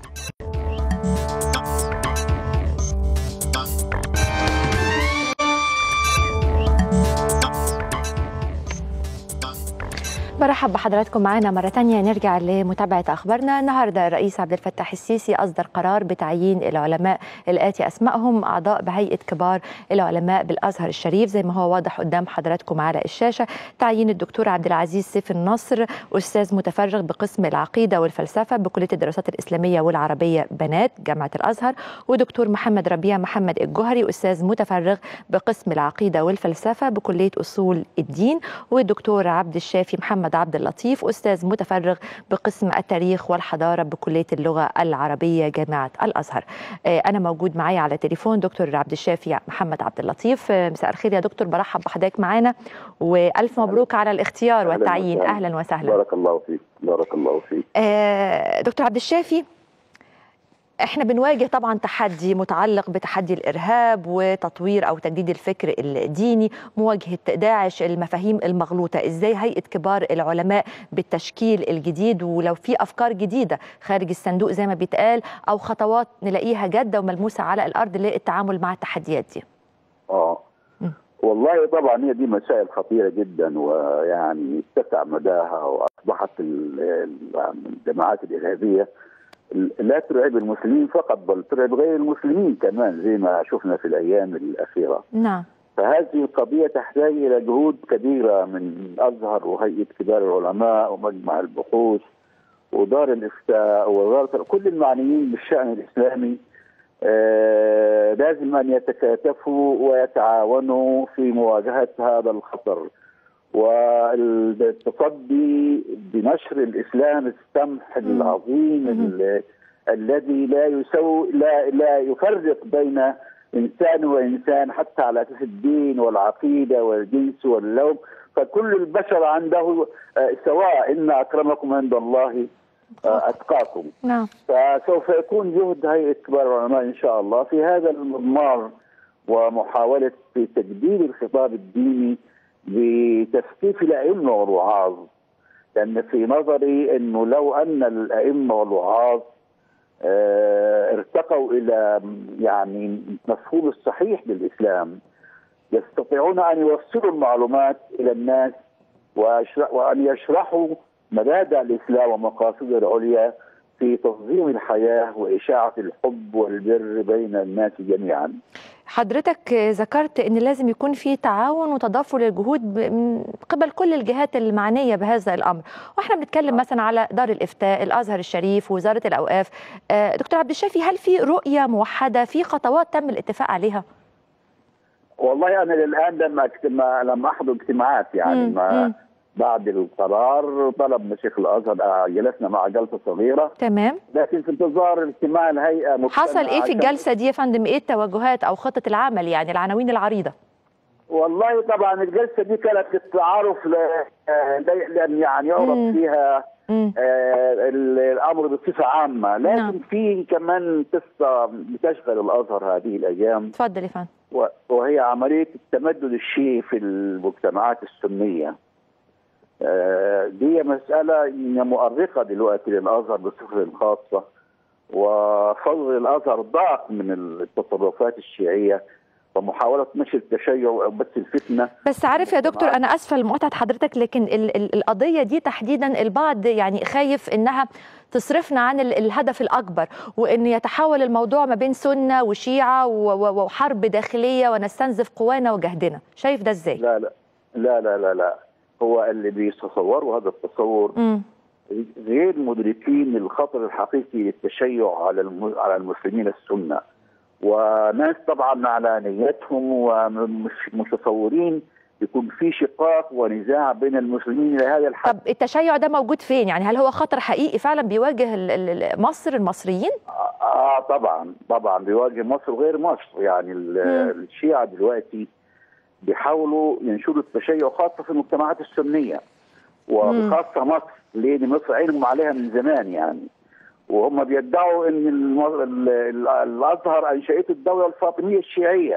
برحب بحضراتكم معنا مرة تانية نرجع لمتابعة أخبارنا النهاردة الرئيس عبد الفتاح السيسي أصدر قرار بتعيين العلماء الآتي أسمائهم أعضاء بهيئة كبار العلماء بالأزهر الشريف زي ما هو واضح قدام حضراتكم على الشاشة تعيين الدكتور عبد العزيز سيف النصر أستاذ متفرغ بقسم العقيدة والفلسفة بكلية الدراسات الإسلامية والعربية بنات جامعة الأزهر ودكتور محمد ربيع محمد الجهري أستاذ متفرغ بقسم العقيدة والفلسفة بكلية أصول الدين والدكتور عبد الشافي محمد محمد عبد اللطيف استاذ متفرغ بقسم التاريخ والحضاره بكليه اللغه العربيه جامعه الازهر. انا موجود معايا على تليفون دكتور عبد الشافي محمد عبد اللطيف مساء الخير يا دكتور برحب بحضرتك معانا والف مبروك على الاختيار والتعيين اهلا وسهلا. بارك الله فيك بارك الله فيك. دكتور عبد الشافي احنا بنواجه طبعا تحدي متعلق بتحدي الارهاب وتطوير او تجديد الفكر الديني مواجهه داعش المفاهيم المغلوطه ازاي هيئه كبار العلماء بالتشكيل الجديد ولو في افكار جديده خارج الصندوق زي ما بيتقال او خطوات نلاقيها جاده وملموسه على الارض للتعامل مع التحديات دي اه والله طبعا هي دي مسائل خطيره جدا ويعني اتسع مداها واصبحت الجماعات الارهابيه لا ترعب المسلمين فقط بل ترعب غير المسلمين كمان زي ما شفنا في الايام الاخيره. نعم. فهذه القضيه تحتاج الى جهود كبيره من الازهر وهيئه كبار العلماء ومجمع البحوث ودار الافتاء ووزاره كل المعنيين بالشان الاسلامي آه لازم ان يتكاتفوا ويتعاونوا في مواجهه هذا الخطر والتصدي بنشر الاسلام السمح العظيم الذي لا يسوي لا لا يفرق بين انسان وانسان حتى على اساس الدين والعقيده والجنس واللون فكل البشر عنده سواء ان اكرمكم عند الله اتقاكم نعم فسوف يكون جهد هيئه كبار العلماء ان شاء الله في هذا المضمار ومحاوله تجديد الخطاب الديني بتثقيف الائمه والوعاظ لان في نظري انه لو ان الائمه والوعاظ ارتقوا الى يعني مفهوم الصحيح للاسلام يستطيعون ان يوصلوا المعلومات الى الناس وان يشرحوا مبادئ الاسلام ومقاصده العليا في تنظيم الحياه واشاعه الحب والبر بين الناس جميعا. حضرتك ذكرت ان لازم يكون في تعاون وتضافر للجهود من قبل كل الجهات المعنيه بهذا الامر واحنا بنتكلم مثلا على دار الافتاء الازهر الشريف وزاره الاوقاف دكتور عبد الشافي هل في رؤيه موحده في خطوات تم الاتفاق عليها والله انا للان لم اجتمع لم احضر اجتماعات يعني مم. ما مم. بعد القرار طلب من شيخ الازهر جلسنا مع جلسه صغيره تمام لكن في انتظار اجتماع الهيئه مجتمع حصل ايه في عشان- الجلسه دي يا فندم ايه التوجهات او خطه العمل يعني العناوين العريضه والله طبعا الجلسه دي كانت للتعارف ل- آه، لان يعني مم. يعرف فيها مم. آه، ال- الامر بصفه عامه لكن نعم. في كمان قصه بتشغل الازهر هذه الايام اتفضل يا فندم و- وهي عمليه التمدد الشيعي في المجتمعات السنيه. آه، دي مساله مؤرقه دلوقتي للازهر بصفه خاصه وفضل الازهر ضاق من التصرفات الشيعيه ومحاوله نشر التشيع وبث الفتنه بس عارف يا دكتور انا اسفه لمقاطعه حضرتك لكن ال ال القضيه دي تحديدا البعض يعني خايف انها تصرفنا عن ال الهدف الاكبر وان يتحول الموضوع ما بين سنه وشيعه و- و- وحرب داخليه ونستنزف قوانا وجهدنا شايف ده ازاي لا لا لا لا لا, لا. هو اللي بيتصوروا هذا التصور امم غير مدركين الخطر الحقيقي للتشيع على الم- على المسلمين السنه وناس طبعا على نيتهم ومش متصورين يكون في شقاق ونزاع بين المسلمين الى هذا الحد طب التشيع ده موجود فين يعني هل هو خطر حقيقي فعلا بيواجه ال- ال- ال- مصر المصريين اه طبعا طبعا بيواجه مصر وغير مصر يعني ال- مم. الشيعة دلوقتي بيحاولوا ينشروا التشيع خاصة في المجتمعات السنية وخاصة مصر لأن مصر عينهم عليها من زمان يعني وهم بيدعوا ان الم- ال- ال- الازهر انشأته الدولة الفاطمية الشيعية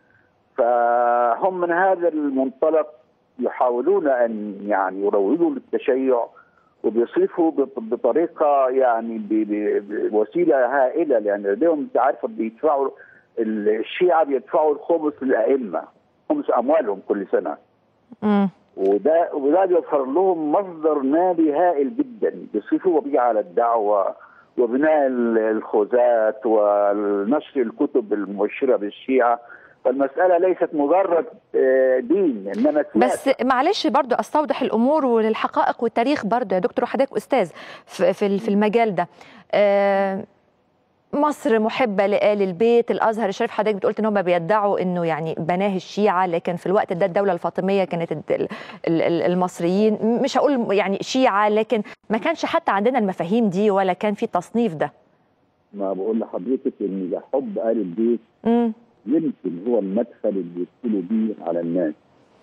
فهم من هذا المنطلق يحاولون ان يعني يروجوا للتشيع وبيصرفوا بط- بطريقه يعني ب- ب- بوسيله هائله لان لديهم انت عارف بيدفعوا الشيعه بيدفعوا الخمس للائمه خمس اموالهم كل سنه امم وده وده بيظهر لهم مصدر مالي هائل جدا بيصرفوا بيه على الدعوه وبناء ال- الخوذات ونشر الكتب المبشره بالشيعه فالمساله ليست مجرد آه، دين انما بس سياسة. معلش برضو استوضح الامور وللحقائق والتاريخ برضو يا دكتور وحضرتك استاذ في في في المجال ده آه، مصر محبة لآل البيت الأزهر الشريف حضرتك بتقولت إن هم بيدعوا إنه يعني بناه الشيعة لكن في الوقت ده الدولة الفاطمية كانت الد- ال- ال- ال- المصريين مش هقول يعني شيعة لكن ما كانش حتى عندنا المفاهيم دي ولا كان في تصنيف ده ما بقول لحضرتك ان ده حب ال البيت مم. يمكن هو المدخل اللي يدخلوا بيه على الناس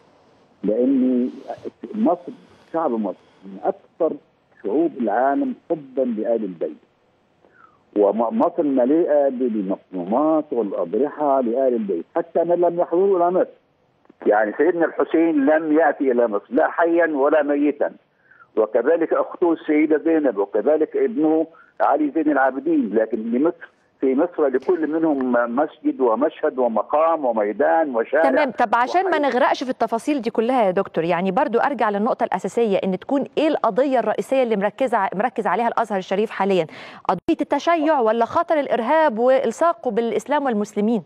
لان مصر شعب مصر من اكثر شعوب العالم حبا لآل البيت ومصر مليئه بالمصنوعات والاضرحه لال البيت حتى من لم يحضروا الى مصر يعني سيدنا الحسين لم ياتي الى مصر لا حيا ولا ميتا وكذلك اخته السيده زينب وكذلك ابنه علي زين العابدين لكن لمصر في مصر لكل منهم مسجد ومشهد ومقام وميدان وشارع تمام طب عشان ما وحي. نغرقش في التفاصيل دي كلها يا دكتور يعني برضو ارجع للنقطه الاساسيه ان تكون ايه القضيه الرئيسيه اللي مركزه مركز عليها الازهر الشريف حاليا قضيه التشيع ولا خطر الارهاب والصاقه بالاسلام والمسلمين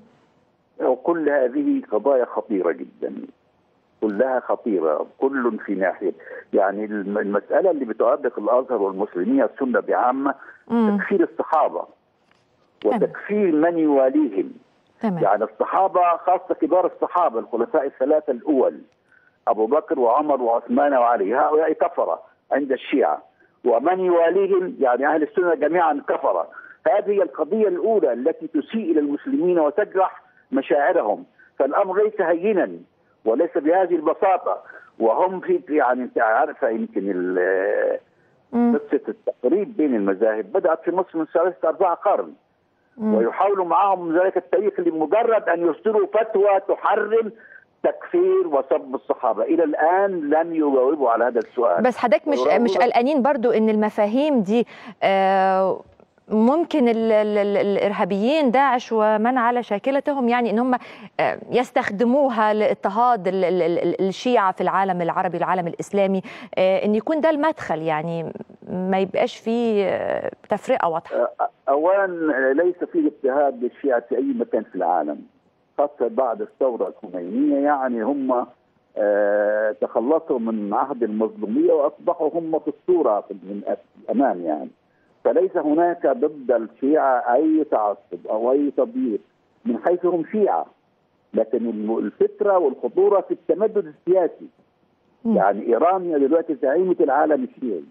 وكل هذه قضايا خطيرة جدا كلها خطيرة كل في ناحية يعني الم- المسألة اللي بتؤرق الأزهر والمسلمين السنة بعامة امم تكفير الصحابة تمام. وتكفير من يواليهم تمام يعني الصحابة خاصة كبار الصحابة الخلفاء الثلاثة الأول أبو بكر وعمر وعثمان وعلي هؤلاء كفرة عند الشيعة ومن يواليهم يعني أهل السنة جميعا كفرة هذه القضية الأولى التي تسيء إلى المسلمين وتجرح مشاعرهم فالأمر ليس هينا وليس بهذه البساطة وهم في يعني أنت عارفة يمكن ال- مم. قصة التقريب بين المذاهب بدأت في مصر من ثلاثة أربعة قرن مم. ويحاولوا معهم ذلك التاريخ لمجرد ان يصدروا فتوى تحرم تكفير وسب الصحابه، الى الان لم يجاوبوا على هذا السؤال. بس حضرتك مش ورغم مش ذلك- قلقانين برضو ان المفاهيم دي آه، ممكن ال ال ال الارهابيين داعش ومن على شاكلتهم يعني ان هم آه، يستخدموها لاضطهاد ال- ال- ال- الشيعة في العالم العربي العالم الاسلامي آه، ان يكون ده المدخل يعني ما يبقاش فيه آه، تفرقه واضحه اولا ليس في اضطهاد للشيعه في اي مكان في العالم خاصه بعد الثوره الخمينيه يعني هم آه، تخلصوا من عهد المظلوميه واصبحوا هم في الصوره في من الامام يعني فليس هناك ضد الشيعه اي تعصب او اي تضييق من حيث هم شيعه لكن الم- الفكره والخطوره في التمدد السياسي مم. يعني ايران هي دلوقتي زعيمه العالم الشيعي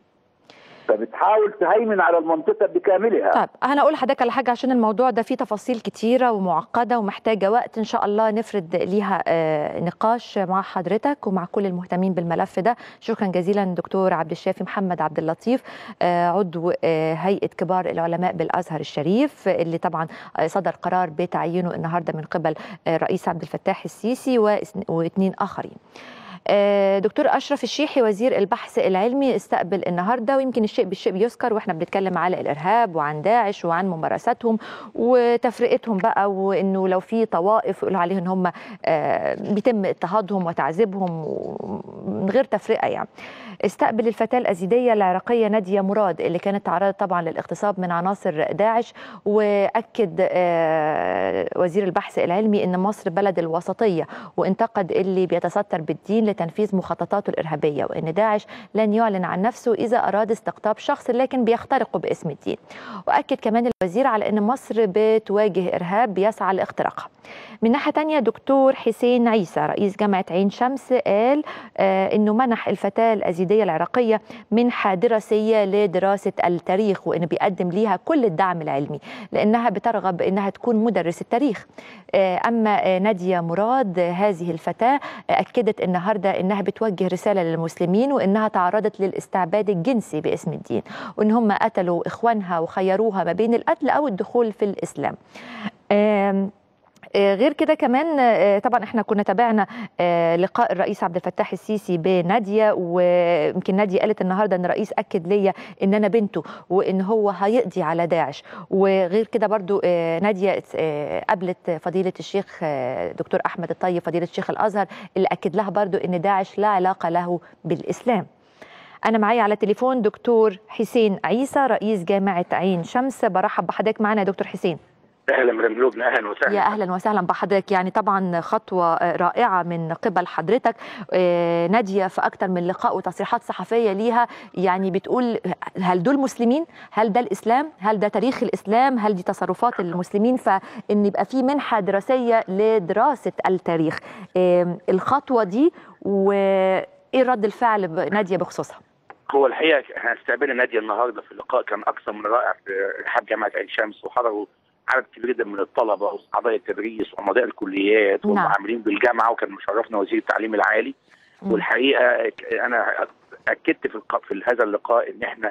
فبتحاول تهيمن على المنطقه بكاملها طيب انا اقول لحضرتك على حاجه عشان الموضوع ده فيه تفاصيل كتيره ومعقده ومحتاجه وقت ان شاء الله نفرد ليها آه، نقاش مع حضرتك ومع كل المهتمين بالملف ده شكرا جزيلا دكتور عبد الشافي محمد عبد اللطيف آه، عضو آه، هيئه كبار العلماء بالازهر الشريف اللي طبعا آه، صدر قرار بتعيينه النهارده من قبل آه، الرئيس عبد الفتاح السيسي واثن- واثنين اخرين آه، دكتور اشرف الشيحي وزير البحث العلمي استقبل النهارده ويمكن الشيء بالشيء بيذكر واحنا بنتكلم على الارهاب وعن داعش وعن ممارساتهم وتفرقتهم بقى وانه لو في طوائف يقولوا عليهم ان هم آه، بيتم اضطهادهم وتعذيبهم من غير تفرقه يعني استقبل الفتاه الازيديه العراقيه ناديه مراد اللي كانت تعرضت طبعا للاغتصاب من عناصر داعش واكد آه، وزير البحث العلمي ان مصر بلد الوسطيه وانتقد اللي بيتستر بالدين لتنفيذ مخططاته الارهابيه وان داعش لن يعلن عن نفسه اذا اراد استقطاب شخص لكن بيخترقه باسم الدين واكد كمان الوزير على ان مصر بتواجه ارهاب بيسعى لاختراقها من ناحيه تانية دكتور حسين عيسى رئيس جامعه عين شمس قال آه انه منح الفتاه الازيديه العراقيه منحه دراسيه لدراسه التاريخ وانه بيقدم ليها كل الدعم العلمي لانها بترغب انها تكون مدرس التاريخ آه اما آه ناديه مراد آه هذه الفتاه آه اكدت النهارده انها بتوجه رساله للمسلمين وانها تعرضت للاستعباد الجنسي باسم الدين وان هم قتلوا اخوانها وخيروها ما بين القتل او الدخول في الاسلام آم آه، غير كده كمان آه، طبعا احنا كنا تابعنا آه، لقاء الرئيس عبد الفتاح السيسي بناديه ويمكن ناديه قالت النهارده ان الرئيس اكد ليا ان انا بنته وان هو هيقضي على داعش وغير كده برضو آه، ناديه آه، قابلت فضيله الشيخ آه، دكتور احمد الطيب فضيله شيخ الازهر اللي اكد لها برضو ان داعش لا علاقه له بالاسلام انا معايا على تليفون دكتور حسين عيسى رئيس جامعه عين شمس برحب بحضرتك معنا يا دكتور حسين اهلا مدام لبنى اهلا وسهلا يا اهلا وسهلا بحضرتك يعني طبعا خطوه رائعه من قبل حضرتك آه، ناديه في اكتر من لقاء وتصريحات صحفيه ليها يعني بتقول هل دول مسلمين هل ده الاسلام هل ده تاريخ الاسلام هل دي تصرفات المسلمين فان يبقى في منحه دراسيه لدراسه التاريخ آم، الخطوه دي وايه رد الفعل ب- ناديه بخصوصها هو الحقيقه احنا استقبلنا ناديه النهارده في اللقاء كان اكثر من رائع في رحاب جامعه عين شمس وحضروا عدد كبير جدا من الطلبه واعضاء التدريس وعمداء الكليات نعم. والعاملين بالجامعه وكان مشرفنا وزير التعليم العالي مم. والحقيقه انا اكدت في, الق... في هذا اللقاء ان احنا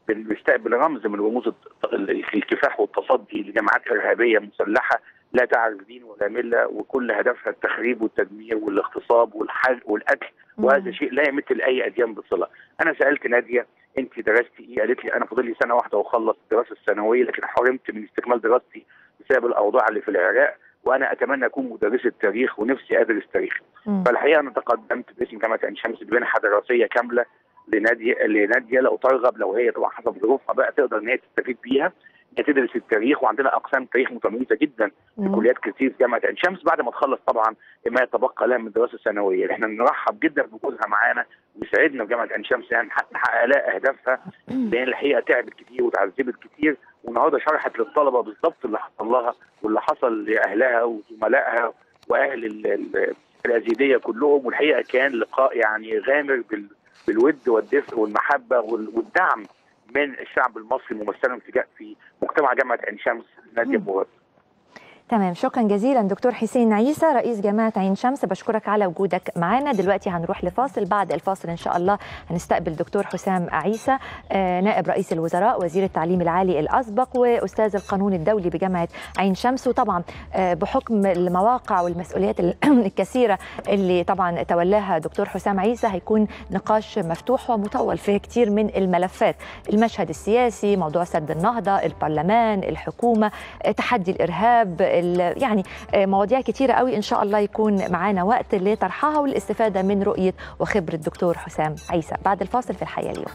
بنستقبل رمز من رموز الت- الكفاح والتصدي لجماعات ارهابيه مسلحه لا تعرف دين ولا مله وكل هدفها التخريب والتدمير والاغتصاب والحرق والقتل وهذا شيء لا يمت لاي اديان بصله. انا سالت ناديه انت درستي ايه؟ قالت لي انا فاضل لي سنه واحده واخلص الدراسه الثانويه لكن حرمت من استكمال دراستي بسبب الاوضاع اللي في العراق وانا اتمنى اكون مدرسه تاريخ ونفسي ادرس تاريخ. مم. فالحقيقه انا تقدمت باسم جامعه عين شمس بمنحه دراسيه كامله لناديه لناديه لو ترغب لو هي طبعا حسب ظروفها بقى تقدر ان هي تستفيد بيها هي تدرس التاريخ وعندنا اقسام تاريخ متميزه جدا في مم. كليات كتير في جامعه عين شمس بعد ما تخلص طبعا ما يتبقى لها من الدراسه الثانويه احنا نرحب جدا بوجودها معانا ويساعدنا في جامعه عين شمس يعني نحقق نحقق لها اهدافها لان الحقيقه تعبت كتير وتعذبت كتير والنهارده شرحت للطلبه بالظبط اللي حصل لها واللي حصل لاهلها وزملائها واهل ال- ال- الازيديه كلهم والحقيقه كان لقاء يعني غامر بال بالود والدفء والمحبه وال- والدعم من الشعب المصري ممثلا في جا- في مجتمع جامعه عين شمس ناديه مم. مراد تمام شكرا جزيلا دكتور حسين عيسى رئيس جامعة عين شمس بشكرك على وجودك معنا دلوقتي هنروح لفاصل بعد الفاصل إن شاء الله هنستقبل دكتور حسام عيسى آه، نائب رئيس الوزراء وزير التعليم العالي الأسبق وأستاذ القانون الدولي بجامعة عين شمس وطبعا آه، بحكم المواقع والمسؤوليات ال- الكثيرة اللي طبعا تولاها دكتور حسام عيسى هيكون نقاش مفتوح ومطول في كتير من الملفات المشهد السياسي موضوع سد النهضة البرلمان الحكومة آه، تحدي الإرهاب ال- يعني آه، مواضيع كتيرة قوي إن شاء الله يكون معانا وقت لطرحها والاستفادة من رؤية وخبرة الدكتور حسام عيسى بعد الفاصل في الحياة اليوم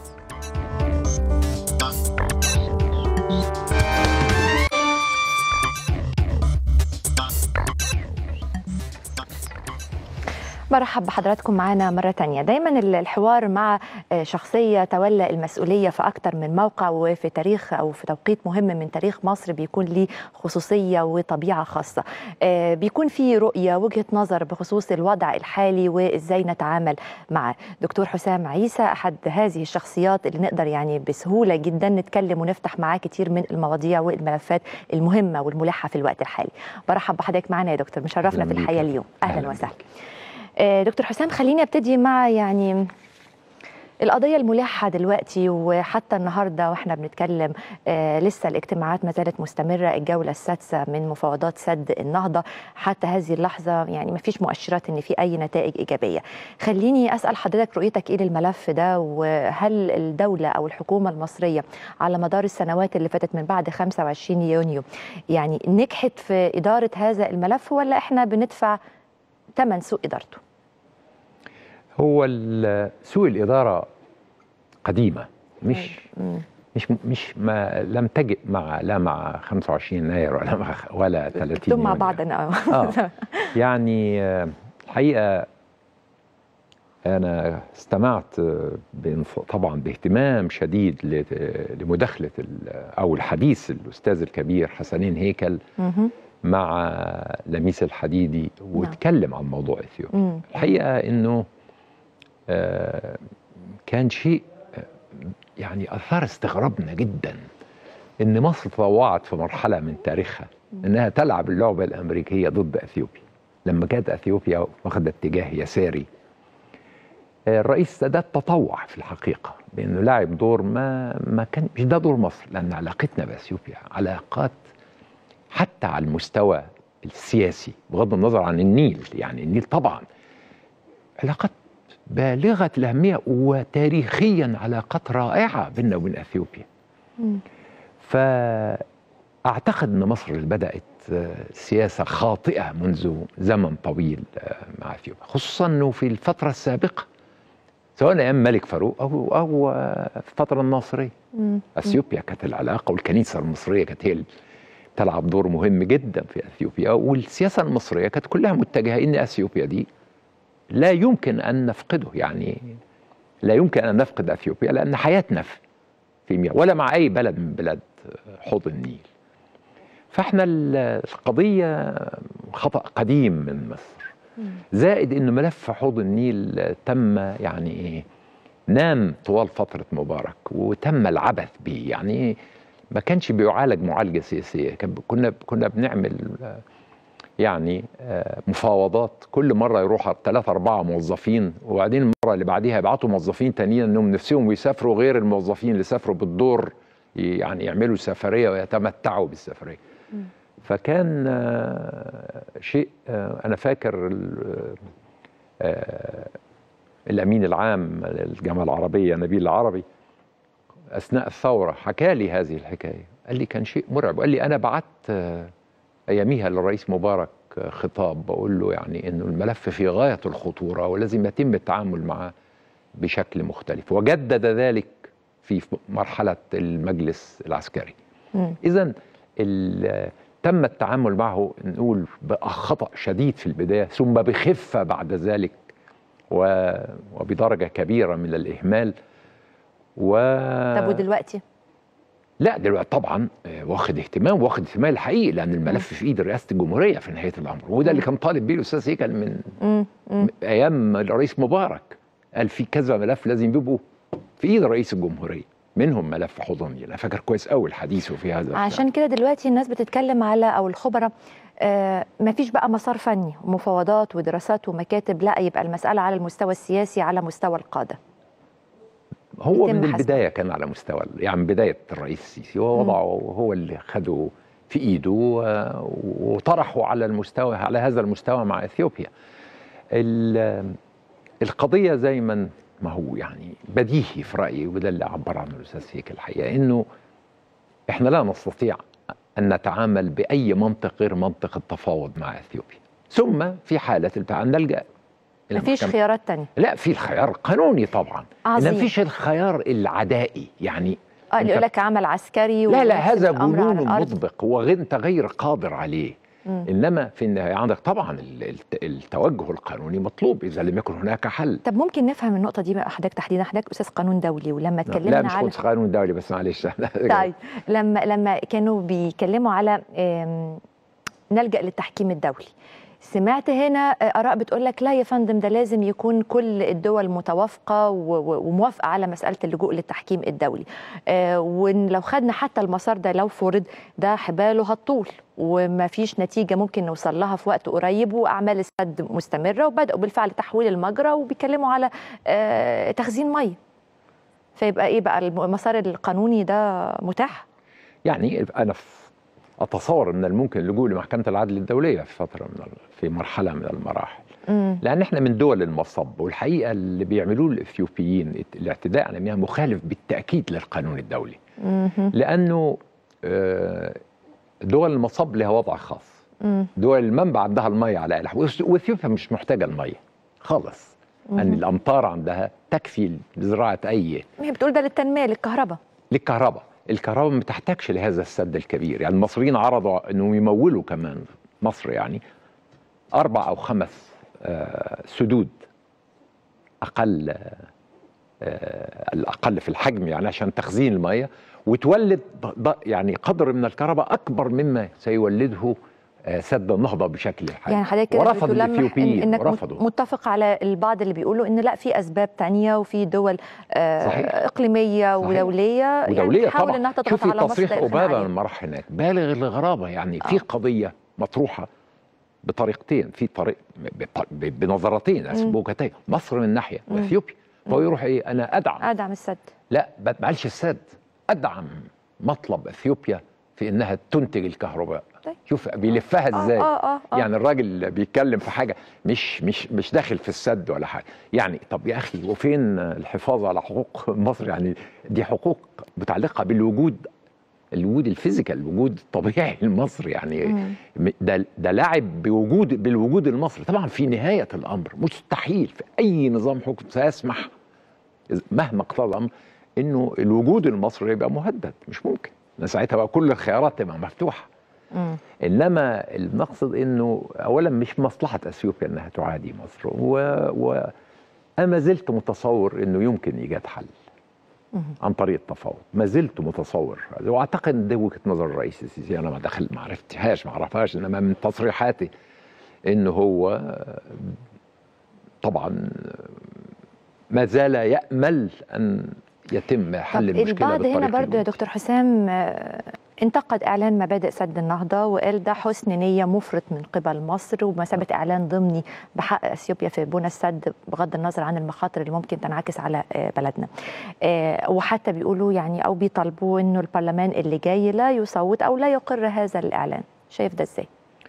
برحب بحضراتكم معنا مرة تانية دايما الحوار مع آه، شخصية تولى المسؤولية في أكتر من موقع وفي تاريخ أو في توقيت مهم من تاريخ مصر بيكون ليه خصوصية وطبيعة خاصة آه، بيكون في رؤية وجهة نظر بخصوص الوضع الحالي وإزاي نتعامل معه دكتور حسام عيسى أحد هذه الشخصيات اللي نقدر يعني بسهولة جدا نتكلم ونفتح معاه كتير من المواضيع والملفات المهمة والملحة في الوقت الحالي برحب بحضرتك معنا يا دكتور مشرفنا أهلاً في بيك. الحياة اليوم أهلا أهلاً وسهلا بيك. آه، دكتور حسام خليني ابتدي مع يعني القضية الملحة دلوقتي وحتى النهاردة واحنا بنتكلم آه لسه الاجتماعات ما زالت مستمرة الجولة السادسة من مفاوضات سد النهضة حتى هذه اللحظة يعني ما فيش مؤشرات ان في اي نتائج ايجابية خليني اسأل حضرتك رؤيتك ايه للملف ده وهل الدولة او الحكومة المصرية على مدار السنوات اللي فاتت من بعد 25 يونيو يعني نجحت في إدارة هذا الملف ولا احنا بندفع ثمن سوء إدارته هو ال- سوء الإدارة قديمة مش مم. مش مش ما لم تجئ مع لا مع 25 يناير ولا مع ولا 30 دول مع يونيو. بعض انا آه. يعني آه، الحقيقة أنا استمعت آه، بانف- طبعا باهتمام شديد ل- لمداخلة ال- أو الحديث الأستاذ الكبير حسنين هيكل مهم. مع لميس الحديدي واتكلم عن موضوع اثيوبيا مم. الحقيقه انه آه، كان شيء آه، يعني اثار استغرابنا جدا ان مصر تطوعت في مرحله من تاريخها انها تلعب اللعبه الامريكيه ضد اثيوبيا لما كانت اثيوبيا واخده اتجاه يساري آه، الرئيس السادات تطوع في الحقيقه بانه لعب دور ما ما كان مش ده دور مصر لان علاقتنا باثيوبيا علاقات حتى على المستوى السياسي بغض النظر عن النيل يعني النيل طبعا علاقات بالغة الأهمية وتاريخيا علاقات رائعة بيننا وبين أثيوبيا مم. فأعتقد أن مصر بدأت آه، سياسة خاطئة منذ زمن طويل آه، مع أثيوبيا خصوصا أنه في الفترة السابقة سواء أيام ملك فاروق أو أو آه، في الفترة الناصرية مم. اثيوبيا كانت العلاقه والكنيسه المصريه كانت هي اللي تلعب دور مهم جدا في اثيوبيا والسياسه المصريه كانت كلها متجهه ان اثيوبيا دي لا يمكن ان نفقده يعني لا يمكن ان نفقد اثيوبيا لان حياتنا في في مياه ولا مع اي بلد من بلاد حوض النيل فاحنا ال- القضيه خطا قديم من مصر زائد ان ملف حوض النيل تم يعني ايه نام طوال فترة مبارك وتم العبث به يعني ما كانش بيعالج معالجة سياسية كان كنا كنا بنعمل آه، يعني آه، مفاوضات كل مره يروح ثلاثة أربعة موظفين وبعدين المره اللي بعديها يبعتوا موظفين تانيين انهم نفسهم يسافروا غير الموظفين اللي سافروا بالدور يعني يعملوا سفريه ويتمتعوا بالسفريه. فكان آه، شيء آه، انا فاكر ال- آه، الامين العام للجامعه العربيه نبيل العربي اثناء الثوره حكى لي هذه الحكايه قال لي كان شيء مرعب قال لي انا بعت آه، اياميها للرئيس مبارك آه، خطاب بقول له يعني انه الملف في غايه الخطوره ولازم يتم التعامل معه بشكل مختلف وجدد ذلك في مرحله المجلس العسكري مم. اذا ال- تم التعامل معه نقول بخطا شديد في البدايه ثم بخفه بعد ذلك و- وبدرجه كبيره من الاهمال و طب ودلوقتي لا دلوقتي طبعا آه، واخد اهتمام واخد اهتمام الحقيقي لان الملف في ايد رئاسه الجمهوريه في نهايه الامر وده اللي كان طالب بيه الاستاذ هيكل من مم. مم. ايام الرئيس مبارك قال في كذا ملف لازم يبقوا في ايد رئيس الجمهوريه منهم ملف حضني انا فاكر كويس قوي حديثه في هذا عشان كده دلوقتي الناس بتتكلم على او الخبراء آه ما فيش بقى مسار فني ومفاوضات ودراسات ومكاتب لا يبقى المسألة على المستوى السياسي على مستوى القادة هو يتم من حسمه. البدايه كان على مستوى يعني من بدايه الرئيس السيسي هو وضعه هو اللي خده في ايده و- وطرحه على المستوى على هذا المستوى مع اثيوبيا. ال- القضيه زي ما ما هو يعني بديهي في رايي وده اللي عبر عنه الاستاذ هيك الحقيقه انه احنا لا نستطيع ان نتعامل باي منطق غير منطق التفاوض مع اثيوبيا. ثم في حاله البتاع نلجا إلى مفيش محكمة- خيارات تانية لا في الخيار القانوني طبعا عظيم. إنما فيش الخيار العدائي يعني اه اللي أنت- يقول لك عمل عسكري لا لا ونفس هذا الأمر على جنون الأرض. مطبق وغير انت غير قادر عليه مم. انما في النهايه عندك طبعا ال- الت- التوجه القانوني مطلوب اذا لم يكن هناك حل طب ممكن نفهم النقطة دي بقى حضرتك تحديدا حضرتك أستاذ قانون دولي ولما لا اتكلمنا مش على كنت قانون دولي بس معلش طيب لما لما كانوا بيتكلموا على آم، نلجأ للتحكيم الدولي سمعت هنا آراء بتقول لك لا يا فندم ده لازم يكون كل الدول متوافقة و- و- وموافقة على مسألة اللجوء للتحكيم الدولي آه، ولو خدنا حتى المسار ده لو فرض ده حباله هتطول وما فيش نتيجة ممكن نوصل لها في وقت قريب وأعمال السد مستمرة وبدأوا بالفعل تحويل المجرى وبيتكلموا على آه، تخزين مية فيبقى ايه بقى المسار القانوني ده متاح؟ يعني انا ف- اتصور من الممكن اللجوء لمحكمه العدل الدوليه في فتره من ال- في مرحله من المراحل مم. لان احنا من دول المصب والحقيقه اللي بيعملوه الاثيوبيين الاعتداء على المياه مخالف بالتاكيد للقانون الدولي مهم. لانه آه، دول المصب لها وضع خاص مم. دول المنبع عندها الميه على الح واثيوبيا مش محتاجه الميه خالص ان مهم. الامطار عندها تكفي لزراعه اي هي بتقول ده للتنمية للكهرباء للكهرباء الكهرباء ما تحتاجش لهذا السد الكبير يعني المصريين عرضوا انهم يمولوا كمان مصر يعني اربع او خمس آه، سدود اقل آه، آه، الاقل في الحجم يعني عشان تخزين الميه وتولد ض- ض- يعني قدر من الكهرباء اكبر مما سيولده آه، سد النهضه بشكل حالي يعني حضرتك كده ورفض بتلمح إن الاثيوبيين انك مت- ورفضوا متفق على البعض اللي بيقولوا ان لا في اسباب تانية وفي دول آه صحيح. اقليميه صحيح. ودوليه ودوليه يعني تحاول طبعا انها تضغط شوفي على مصر تصريح لإلغاء اوباما عليها. لما راح هناك بالغ الغرابه يعني في آه. قضيه مطروحه بطريقتين في طريق بط- ب- بنظرتين اسبوكتين مصر من ناحيه مم. واثيوبيا فهو يروح ايه انا ادعم ادعم السد لا ما معلش السد ادعم مطلب اثيوبيا في انها تنتج الكهرباء طيب. شوف بيلفها آه، ازاي آه، آه، آه. يعني الراجل بيتكلم في حاجه مش مش مش داخل في السد ولا حاجه يعني طب يا اخي وفين الحفاظ على حقوق مصر يعني دي حقوق متعلقه بالوجود الوجود الفيزيكال الوجود الطبيعي لمصر يعني مم. م- ده ده لاعب بوجود بالوجود المصري طبعا في نهايه الامر مستحيل في اي نظام حكم سيسمح إذ- مهما اقتضى الامر انه الوجود المصري يبقى مهدد مش ممكن لأن ساعتها بقى كل الخيارات تبقى مفتوحه مم. انما المقصد انه اولا مش مصلحه اثيوبيا انها تعادي مصر و, و انا زلت متصور انه يمكن ايجاد حل مم. عن طريق التفاوض ما زلت متصور هذا واعتقد ان دي وجهه نظر الرئيس السيسي انا ما دخل ما عرفتهاش ما اعرفهاش انما من تصريحاتي انه هو طبعا ما زال يامل ان يتم حل طب المشكله البعض هنا بالطريق برضو يا الممكن. دكتور حسام آه، انتقد اعلان مبادئ سد النهضه وقال ده حسن نيه مفرط من قبل مصر ومثابه اعلان ضمني بحق اثيوبيا في بنى السد بغض النظر عن المخاطر اللي ممكن تنعكس على آه، بلدنا. آه، وحتى بيقولوا يعني او بيطالبوا انه البرلمان اللي جاي لا يصوت او لا يقر هذا الاعلان. شايف ده ازاي؟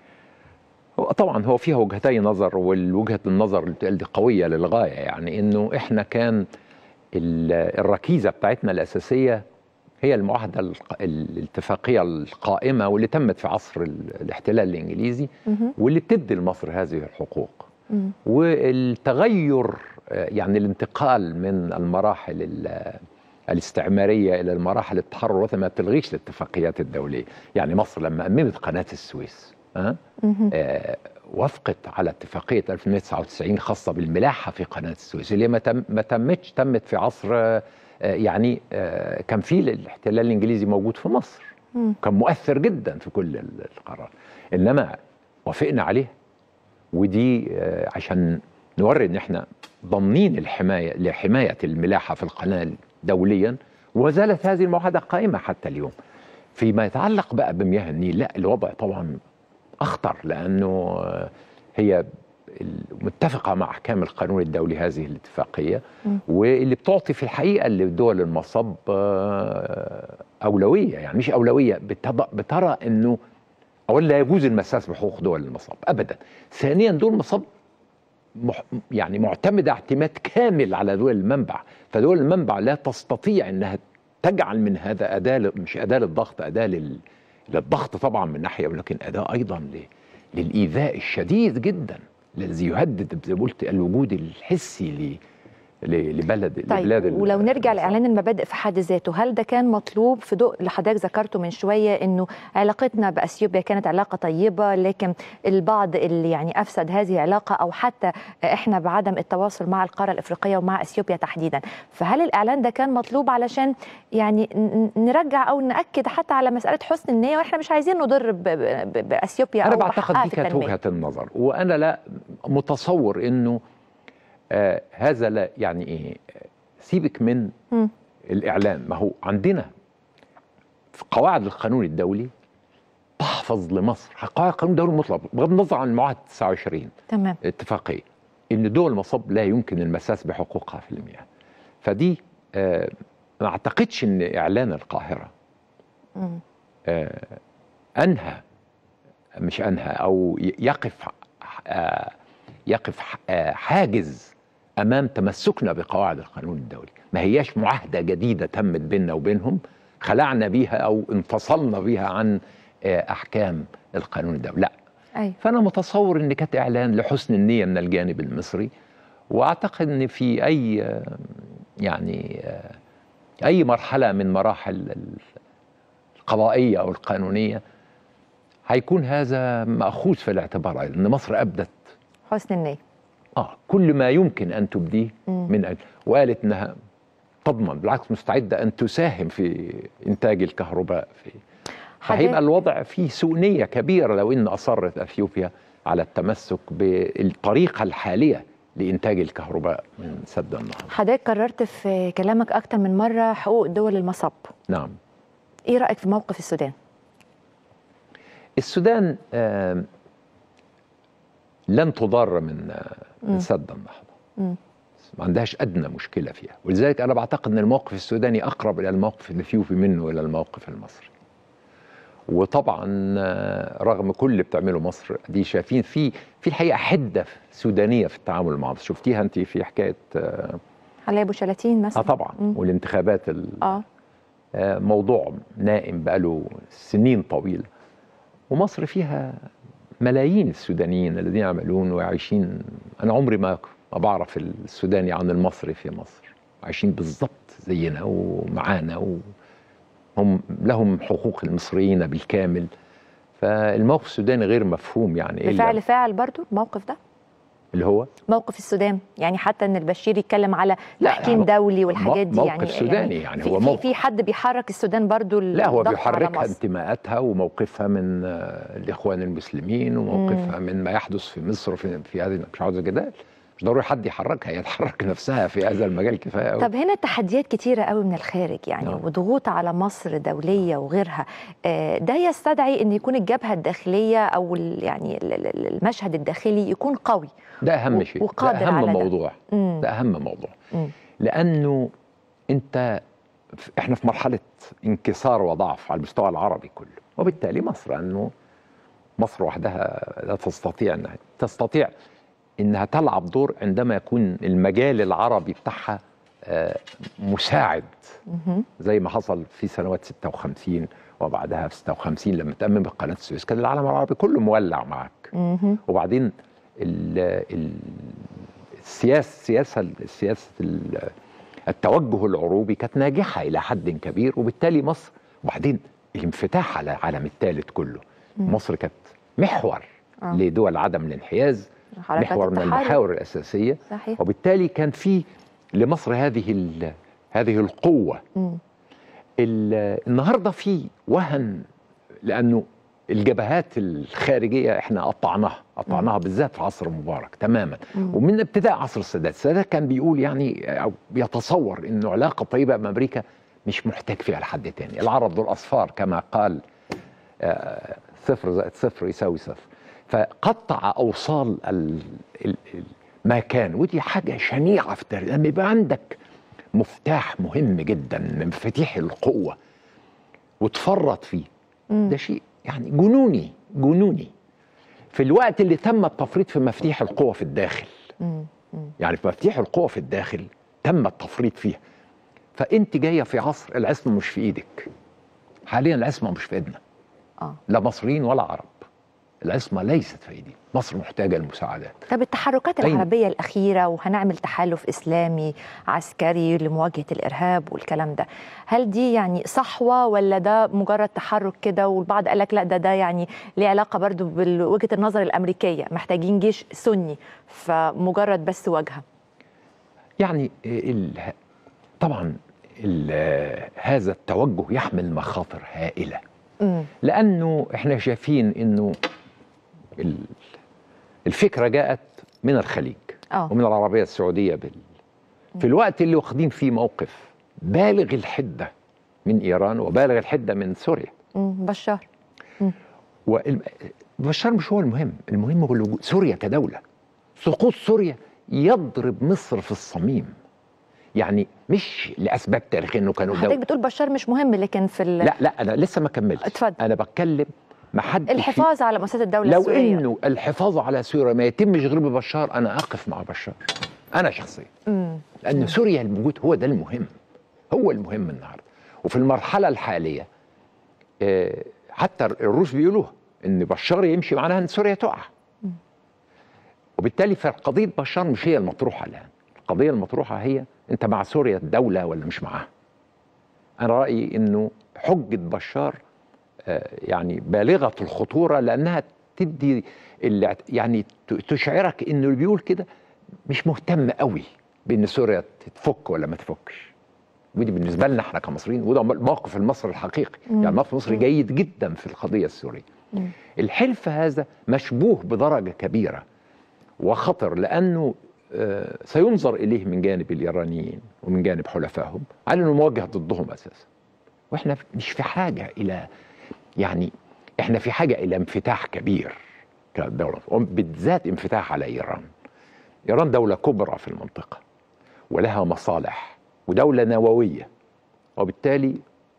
هو طبعا هو فيها وجهتي نظر والوجهه النظر اللي بتقال دي قويه للغايه يعني انه احنا كان ال- الركيزه بتاعتنا الاساسيه هي المعاهده الق- الاتفاقيه القائمه واللي تمت في عصر ال- الاحتلال الانجليزي مهم. واللي بتدي لمصر هذه الحقوق مم. والتغير آه، يعني الانتقال من المراحل ال- الاستعماريه الى المراحل التحرر الوطني ما بتلغيش الاتفاقيات الدوليه، يعني مصر لما اممت قناه السويس ها مهم. آه، وافقت على اتفاقيه 1999 خاصه بالملاحه في قناه السويس اللي ما تم ما تمتش تمت في عصر آه، آه، يعني آه، كان في الاحتلال الانجليزي موجود في مصر مم. كان مؤثر جدا في كل ال- القرار انما وافقنا عليه ودي آه، عشان نوري ان احنا ضامنين الحمايه لحمايه الملاحه في القناه دوليا وزالت هذه المعاهده قائمه حتى اليوم فيما يتعلق بقى بمياه النيل لا الوضع طبعا اخطر لانه آه، هي متفقه مع احكام القانون الدولي هذه الاتفاقيه مم. واللي بتعطي في الحقيقه لدول المصب آه، اولويه يعني مش اولويه بتض- بترى انه اولا لا يجوز المساس بحقوق دول المصب ابدا ثانيا دول المصب مح يعني معتمده اعتماد كامل على دول المنبع فدول المنبع لا تستطيع انها تجعل من هذا اداه ل- مش اداه للضغط اداه لل للضغط طبعا من ناحيه ولكن اداه ايضا ل... للايذاء الشديد جدا الذي يهدد زي ما قلت الوجود الحسي ل... ل... لبلد لبلاد طيب ال- ولو نرجع المصب. لاعلان المبادئ في حد ذاته هل ده كان مطلوب في ضوء اللي حضرتك ذكرته من شويه انه علاقتنا باثيوبيا كانت علاقه طيبه لكن البعض اللي يعني افسد هذه العلاقه او حتى احنا بعدم التواصل مع القاره الافريقيه ومع اثيوبيا تحديدا فهل الاعلان ده كان مطلوب علشان يعني ن- ن- نرجع او ناكد حتى على مساله حسن النية واحنا مش عايزين نضر ب- ب- ب- باثيوبيا انا او بعتقد بحقها دي في كانت التنميه وجهه النظر وانا لا متصور انه آه هذا لا يعني ايه آه، سيبك من مم. الاعلان ما هو عندنا في قواعد القانون الدولي تحفظ لمصر قواعد القانون الدولي المطلق بغض النظر عن المعاهده 29 تمام اتفاقيه ان دول المصب لا يمكن المساس بحقوقها في المياه فدي آه ما اعتقدش ان اعلان القاهره مم. آه، انهى مش انهى او ي- يقف آه، يقف ح- آه، حاجز امام تمسكنا بقواعد القانون الدولي ما هياش معاهده جديده تمت بيننا وبينهم خلعنا بيها او انفصلنا بيها عن آه، احكام القانون الدولي لا ايوه فانا متصور ان كانت اعلان لحسن النيه من الجانب المصري واعتقد ان في اي آه، يعني آه، اي مرحله من مراحل ال- القضائيه او القانونيه هيكون هذا ماخوذ في الاعتبار ايضا ان مصر ابدت حسن النيه اه كل ما يمكن ان تبديه مم. من أجل وقالت انها تضمن بالعكس مستعده ان تساهم في انتاج الكهرباء في فهيبقى حضرتك- الوضع فيه سوء نيه كبيره لو ان اصرت اثيوبيا على التمسك بالطريقه الحاليه لانتاج الكهرباء من سد النهضه حضرتك قررت في كلامك اكتر من مره حقوق دول المصب نعم ايه رايك في موقف السودان السودان آم، لن تضار من آه، مم. من سد النهضه مم. ما عندهاش ادنى مشكله فيها ولذلك انا بعتقد ان الموقف السوداني اقرب الى الموقف الاثيوبي منه الى الموقف المصري وطبعا آه، رغم كل اللي بتعمله مصر دي شايفين في في الحقيقه حده سودانيه في التعامل مع مصر شفتيها انت في حكايه اه علي ابو شلاتين مثلا آه طبعا مم. والانتخابات ال- اه آه، موضوع نائم بقاله سنين طويله ومصر فيها ملايين السودانيين الذين يعملون ويعيشين انا عمري ما ما بعرف السوداني عن المصري في مصر عايشين بالضبط زينا ومعانا وهم لهم حقوق المصريين بالكامل فالموقف السوداني غير مفهوم يعني إلا بفعل فاعل برضو الموقف ده اللي هو موقف السودان يعني حتى ان البشير يتكلم على لا، تحكيم هو دولي والحاجات دي موقف يعني سوداني يعني في هو في, موقف. في حد بيحرك السودان برضو لا هو الضغط على بيحركها مصر. انتماءاتها وموقفها من آه، الاخوان المسلمين وموقفها من ما يحدث في مصر في, في هذه مش عاوز جدال مش ضروري حد يحركها هي تحرك نفسها في هذا المجال كفايه قوي طب هنا تحديات كتيرة قوي من الخارج يعني نعم. وضغوط على مصر دولية وغيرها آه، ده يستدعي ان يكون الجبهة الداخلية او ال- يعني ال- ال- المشهد الداخلي يكون قوي ده اهم و- شيء وقادر ده اهم على ده. موضوع مم. ده اهم موضوع مم. لانه انت ف- احنا في مرحله انكسار وضعف على المستوى العربي كله وبالتالي مصر انه مصر وحدها لا تستطيع انها تستطيع انها تلعب دور عندما يكون المجال العربي بتاعها آه، مساعد مهم. زي ما حصل في سنوات 56 وبعدها في 56 لما تأمم بقناة السويس كان العالم العربي كله مولع معاك مهم. وبعدين ال ال السياسه السياسه السياسه ال- التوجه العروبي كانت ناجحه الى حد كبير وبالتالي مصر وبعدين الانفتاح على العالم الثالث كله مم. مصر كانت محور آه. لدول عدم الانحياز حركات محور من التحرر. المحاور الاساسيه صحيح وبالتالي كان في لمصر هذه ال- هذه القوه مم. ال- النهارده في وهن لانه الجبهات الخارجيه احنا قطعناها قطعناها بالذات في عصر مبارك تماما مم. ومن ابتداء عصر السادات السادات كان بيقول يعني او بيتصور انه علاقه طيبه مع امريكا مش محتاج فيها لحد تاني العرب دول اصفار كما قال آه، صفر زائد صفر يساوي صفر فقطع اوصال ال ال ال ما كان ودي حاجه شنيعه في التاريخ لما يبقى عندك مفتاح مهم جدا من مفاتيح القوه وتفرط فيه مم. ده شيء يعني جنوني جنوني في الوقت اللي تم التفريط في مفاتيح القوة في الداخل مم. مم. يعني في مفاتيح القوة في الداخل تم التفريط فيها فانت جايه في عصر العصمة مش في ايدك حاليا العصمة مش في ايدنا اه لا مصريين ولا عرب العصمة ليست في ايدي مصر محتاجة للمساعدات طب التحركات أين؟ العربية الأخيرة وهنعمل تحالف إسلامي عسكري لمواجهة الإرهاب والكلام ده هل دي يعني صحوة ولا ده مجرد تحرك كده والبعض قال لك لا ده ده يعني ليه علاقة برضو بوجهة النظر الأمريكية محتاجين جيش سني فمجرد بس واجهة يعني ال... طبعا ال... هذا التوجه يحمل مخاطر هائلة مم. لانه احنا شايفين انه ال- الفكره جاءت من الخليج اه ومن العربيه السعوديه بال في الوقت اللي واخدين فيه موقف بالغ الحده من ايران وبالغ الحده من سوريا مم. بشار والم- بشار مش هو المهم المهم هو الوجود سوريا كدوله سقوط سوريا يضرب مصر في الصميم يعني مش لاسباب تاريخيه انه كانوا حضرتك دوله بتقول بشار مش مهم لكن في ال- لا لا انا لسه ما كملتش اتفضل. انا بتكلم ما حدش في- الحفاظ على مؤسسات الدولة لو السورية انه الحفاظ على سوريا ما يتمش غير ببشار انا اقف مع بشار انا شخصيا مم. لان سوريا الموجود هو ده المهم هو المهم النهارده وفي المرحله الحاليه آه، حتى الروس بيقولوها ان بشار يمشي معناها ان سوريا تقع وبالتالي فقضيه بشار مش هي المطروحه الان القضيه المطروحه هي انت مع سوريا الدوله ولا مش معاها انا رايي انه حجه بشار آه، يعني بالغه الخطوره لانها تدي اللي يعني ت- تشعرك انه اللي بيقول كده مش مهتم قوي بان سوريا تتفك ولا ما تفكش ودي بالنسبه لنا احنا كمصريين وده الموقف المصري الحقيقي مم. يعني الموقف المصري جيد جدا في القضيه السوريه مم. الحلف هذا مشبوه بدرجه كبيره وخطر لانه آه، سينظر اليه من جانب الايرانيين ومن جانب حلفائهم على انه موجه ضدهم اساسا واحنا مش في حاجه الى يعني احنا في حاجه الى انفتاح كبير كدوله بالذات انفتاح على ايران ايران دوله كبرى في المنطقه ولها مصالح ودوله نوويه وبالتالي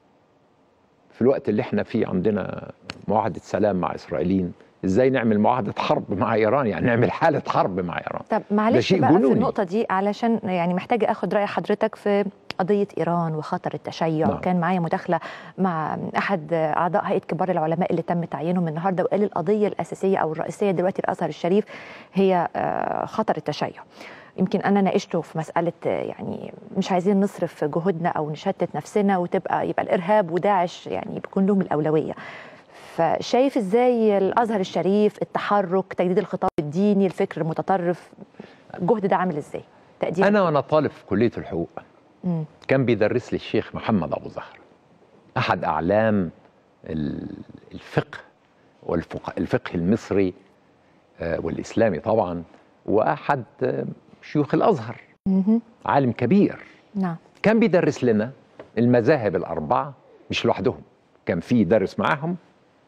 في الوقت اللي احنا فيه عندنا معاهده سلام مع اسرائيليين ازاي نعمل معاهده حرب مع ايران يعني نعمل حاله حرب مع ايران طب معلش شيء بقى في جنوني. النقطة دي علشان يعني محتاجة اخد رأي حضرتك في قضية إيران وخطر التشيع نعم. وكان معايا مداخلة مع أحد أعضاء هيئة كبار العلماء اللي تم تعيينهم النهاردة وقال القضية الأساسية أو الرئيسية دلوقتي الأزهر الشريف هي آه، خطر التشيع يمكن أنا ناقشته في مسألة آه، يعني مش عايزين نصرف جهودنا أو نشتت نفسنا وتبقى يبقى الإرهاب وداعش يعني بيكون لهم الأولوية فشايف ازاي الازهر الشريف التحرك تجديد الخطاب الديني الفكر المتطرف الجهد ده عامل ازاي تقدير انا وانا طالب في كليه الحقوق مم. كان بيدرس لي الشيخ محمد ابو زهر احد اعلام ال- الفقه والفقه الفقه المصري آه، والاسلامي طبعا واحد آه، شيوخ الازهر مهم. عالم كبير نعم كان بيدرس لنا المذاهب الاربعه مش لوحدهم كان في يدرس معاهم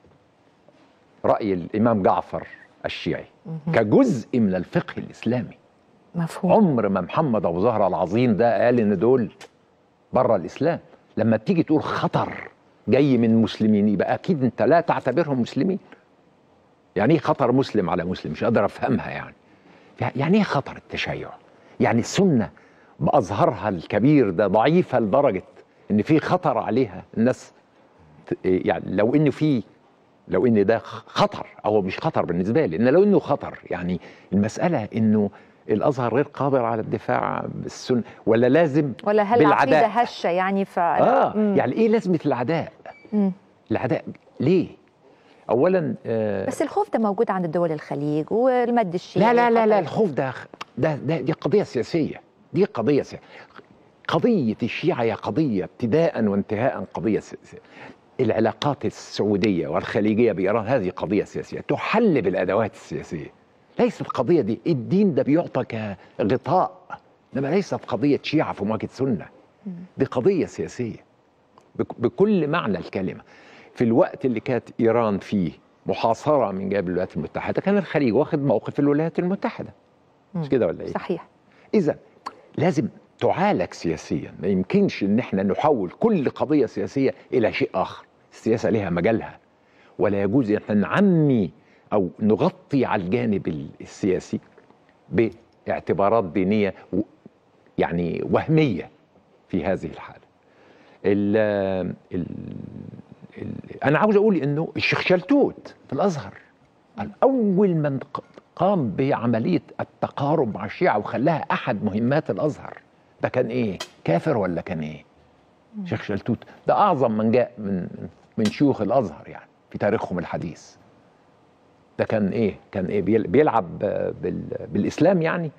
راي الامام جعفر الشيعي مهم. كجزء من الفقه الاسلامي مفهوم عمر ما محمد ابو زهره العظيم ده قال ان دول بره الاسلام لما تيجي تقول خطر جاي من مسلمين يبقى اكيد انت لا تعتبرهم مسلمين يعني ايه خطر مسلم على مسلم مش قادر افهمها يعني يعني ايه خطر التشيع يعني السنه بازهرها الكبير ده ضعيفه لدرجه ان في خطر عليها الناس ت- يعني لو انه في لو ان ده خطر او مش خطر بالنسبه لي ان لو انه خطر يعني المساله انه الازهر غير قادر على الدفاع بالسنه ولا لازم ولا هل بالعداء. العقيده هشه يعني ف اه مم. يعني ايه لازمه العداء مم. العداء ليه اولا آه بس الخوف ده موجود عند دول الخليج والمد الشيعي لا لا لا لا وقطر. الخوف ده ده, ده دي قضيه سياسيه دي قضيه سياسية. قضيه الشيعه هي قضيه ابتداء وانتهاء قضيه سياسيه العلاقات السعوديه والخليجيه بايران هذه قضيه سياسيه تحل بالادوات السياسيه ليست قضيه دي الدين ده بيعطى كغطاء انما ليست قضيه شيعه في مواجهه سنه دي قضيه سياسيه بك- بكل معنى الكلمه في الوقت اللي كانت ايران فيه محاصره من جانب الولايات المتحده كان الخليج واخد موقف الولايات المتحده مش كده ولا ايه؟ صحيح اذا لازم تعالج سياسيا ما يمكنش ان احنا نحول كل قضيه سياسيه الى شيء اخر السياسه لها مجالها ولا يجوز ان احنا نعمي او نغطي على الجانب ال- السياسي باعتبارات دينيه و- يعني وهميه في هذه الحاله ال ال ال انا عاوز اقول انه الشيخ شلتوت في الازهر اول من ق- قام بعمليه التقارب مع الشيعه وخلاها احد مهمات الازهر ده كان ايه كافر ولا كان ايه شيخ شلتوت ده اعظم من جاء من من شيوخ الازهر يعني في تاريخهم الحديث ده كان ايه كان ايه بيل- بيلعب بال بالاسلام يعني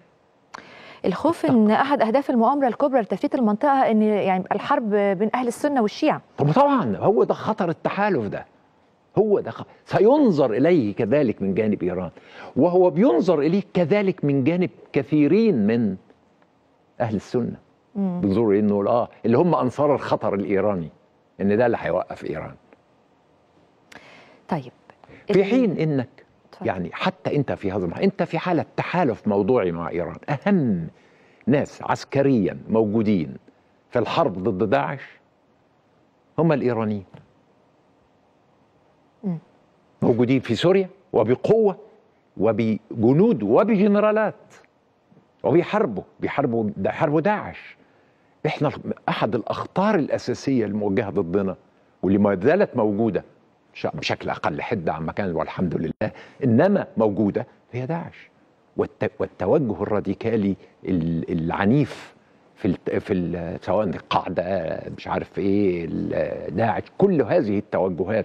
الخوف ان احد اهداف المؤامره الكبرى لتفتيت المنطقه ان يعني يبقى الحرب بين اهل السنه والشيعه طب طبعا هو ده خطر التحالف ده هو ده خ... سينظر اليه كذلك من جانب ايران وهو بينظر اليه كذلك من جانب كثيرين من اهل السنه مم. بينظروا انه اه اللي هم انصار الخطر الايراني ان ده اللي هيوقف ايران طيب في ال- حين انك اتفضل. يعني حتى انت في هذا المح- انت في حاله تحالف موضوعي مع ايران اهم ناس عسكريا موجودين في الحرب ضد داعش هم الايرانيين مم. موجودين في سوريا وبقوه وبجنود وبجنرالات وبيحاربوا بيحاربوا ده حاربوا داعش احنا احد الاخطار الاساسيه الموجهه ضدنا واللي ما زالت موجوده ش- بشكل اقل حده عما كان والحمد لله انما موجوده هي داعش والت- والتوجه الراديكالي ال- العنيف في الت- في ال- سواء القاعده مش عارف ايه ال- داعش كل هذه التوجهات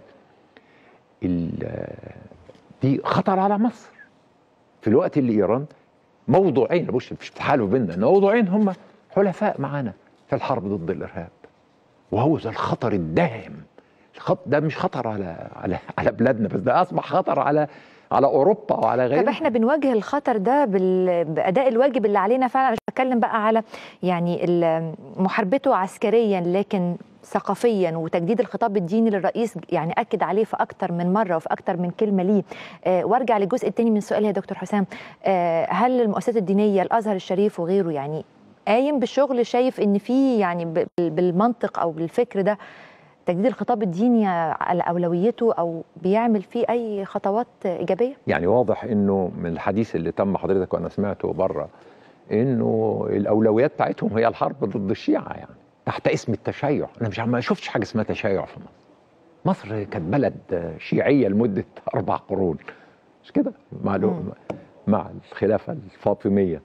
ال- دي خطر على مصر في الوقت اللي ايران موضوعين مش مش تحالف بيننا إن موضوعين هم حلفاء معانا في الحرب ضد الارهاب وهو ده الخطر الداهم الخط ده مش خطر على على على بلادنا بس ده اصبح خطر على على اوروبا وعلى طب غيرها احنا بنواجه الخطر ده بال... باداء الواجب اللي علينا فعلا مش بتكلم بقى على يعني ال- محاربته عسكريا لكن ثقافيا وتجديد الخطاب الديني للرئيس يعني اكد عليه في اكتر من مره وفي اكتر من كلمه ليه آه وارجع للجزء الثاني من سؤالي يا دكتور حسام آه هل المؤسسات الدينيه الازهر الشريف وغيره يعني قايم بالشغل شايف ان في يعني ب- بالمنطق او بالفكر ده تجديد الخطاب الديني على اولويته او بيعمل فيه اي خطوات ايجابيه؟ يعني واضح انه من الحديث اللي تم حضرتك وانا سمعته بره انه الاولويات بتاعتهم هي الحرب ضد الشيعه يعني تحت اسم التشيع انا مش ما شفتش حاجه اسمها تشيع في مصر مصر كانت بلد شيعيه لمده اربع قرون مش كده مع الو- مع الخلافه الفاطميه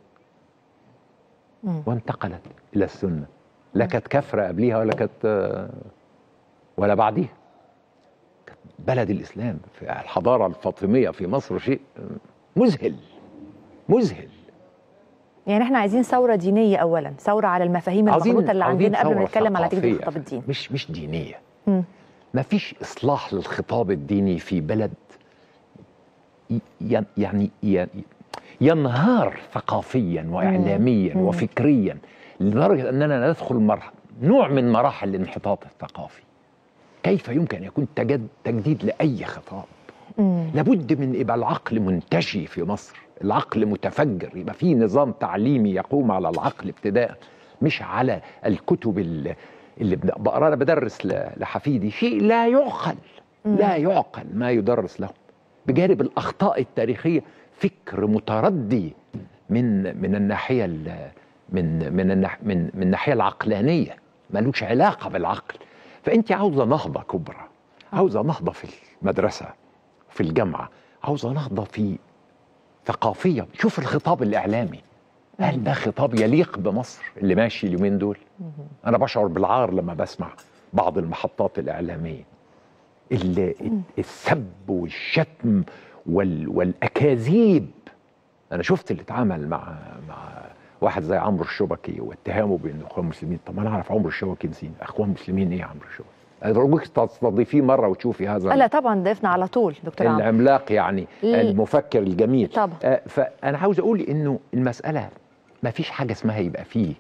مم. وانتقلت الى السنه لا كانت كافره قبليها ولا كانت ولا بعديها كانت بلد الاسلام في الحضاره الفاطميه في مصر شيء مذهل مذهل يعني احنا عايزين ثوره دينيه اولا ثوره على المفاهيم عاوزين- المغلوطه اللي عاوزين عندنا قبل ما ثورة نتكلم على تجديد ثقافية. الخطاب الديني مش مش دينيه مم. ما فيش اصلاح للخطاب الديني في بلد ي- ي- يعني ي- ينهار ثقافيا واعلاميا مم. وفكريا لدرجه اننا ندخل مرحله نوع من مراحل الانحطاط الثقافي كيف يمكن ان يكون تجد تجديد لاي خطاب مم. لابد من يبقى العقل منتشي في مصر العقل متفجر يبقى في نظام تعليمي يقوم على العقل ابتداء مش على الكتب ال- اللي بن- بقرا انا بدرس ل- لحفيدي شيء لا يعقل لا يعقل ما يدرس له بجانب الاخطاء التاريخيه فكر متردي من من الناحيه ال- من من النح من من الناحيه العقلانيه ملوش علاقه بالعقل فانت عاوزه نهضه كبرى عاوزه نهضه في المدرسه في الجامعه عاوزه نهضه في ثقافيه شوف الخطاب الاعلامي هل ده خطاب يليق بمصر اللي ماشي اليومين دول انا بشعر بالعار لما بسمع بعض المحطات الاعلاميه اللي السب والشتم وال والاكاذيب انا شفت اللي اتعمل مع مع واحد زي عمرو الشبكي واتهامه بانه اخوان مسلمين طب ما انا اعرف عمرو الشبكي نسين اخوان مسلمين ايه يا عمرو الشبكي ارجوك تستضيفيه مره وتشوفي هذا لا طبعا ضيفنا على طول دكتور عمرو العملاق يعني ل- المفكر الجميل طبعا. آه، فانا عاوز اقول انه المساله ما فيش حاجه اسمها يبقى فيه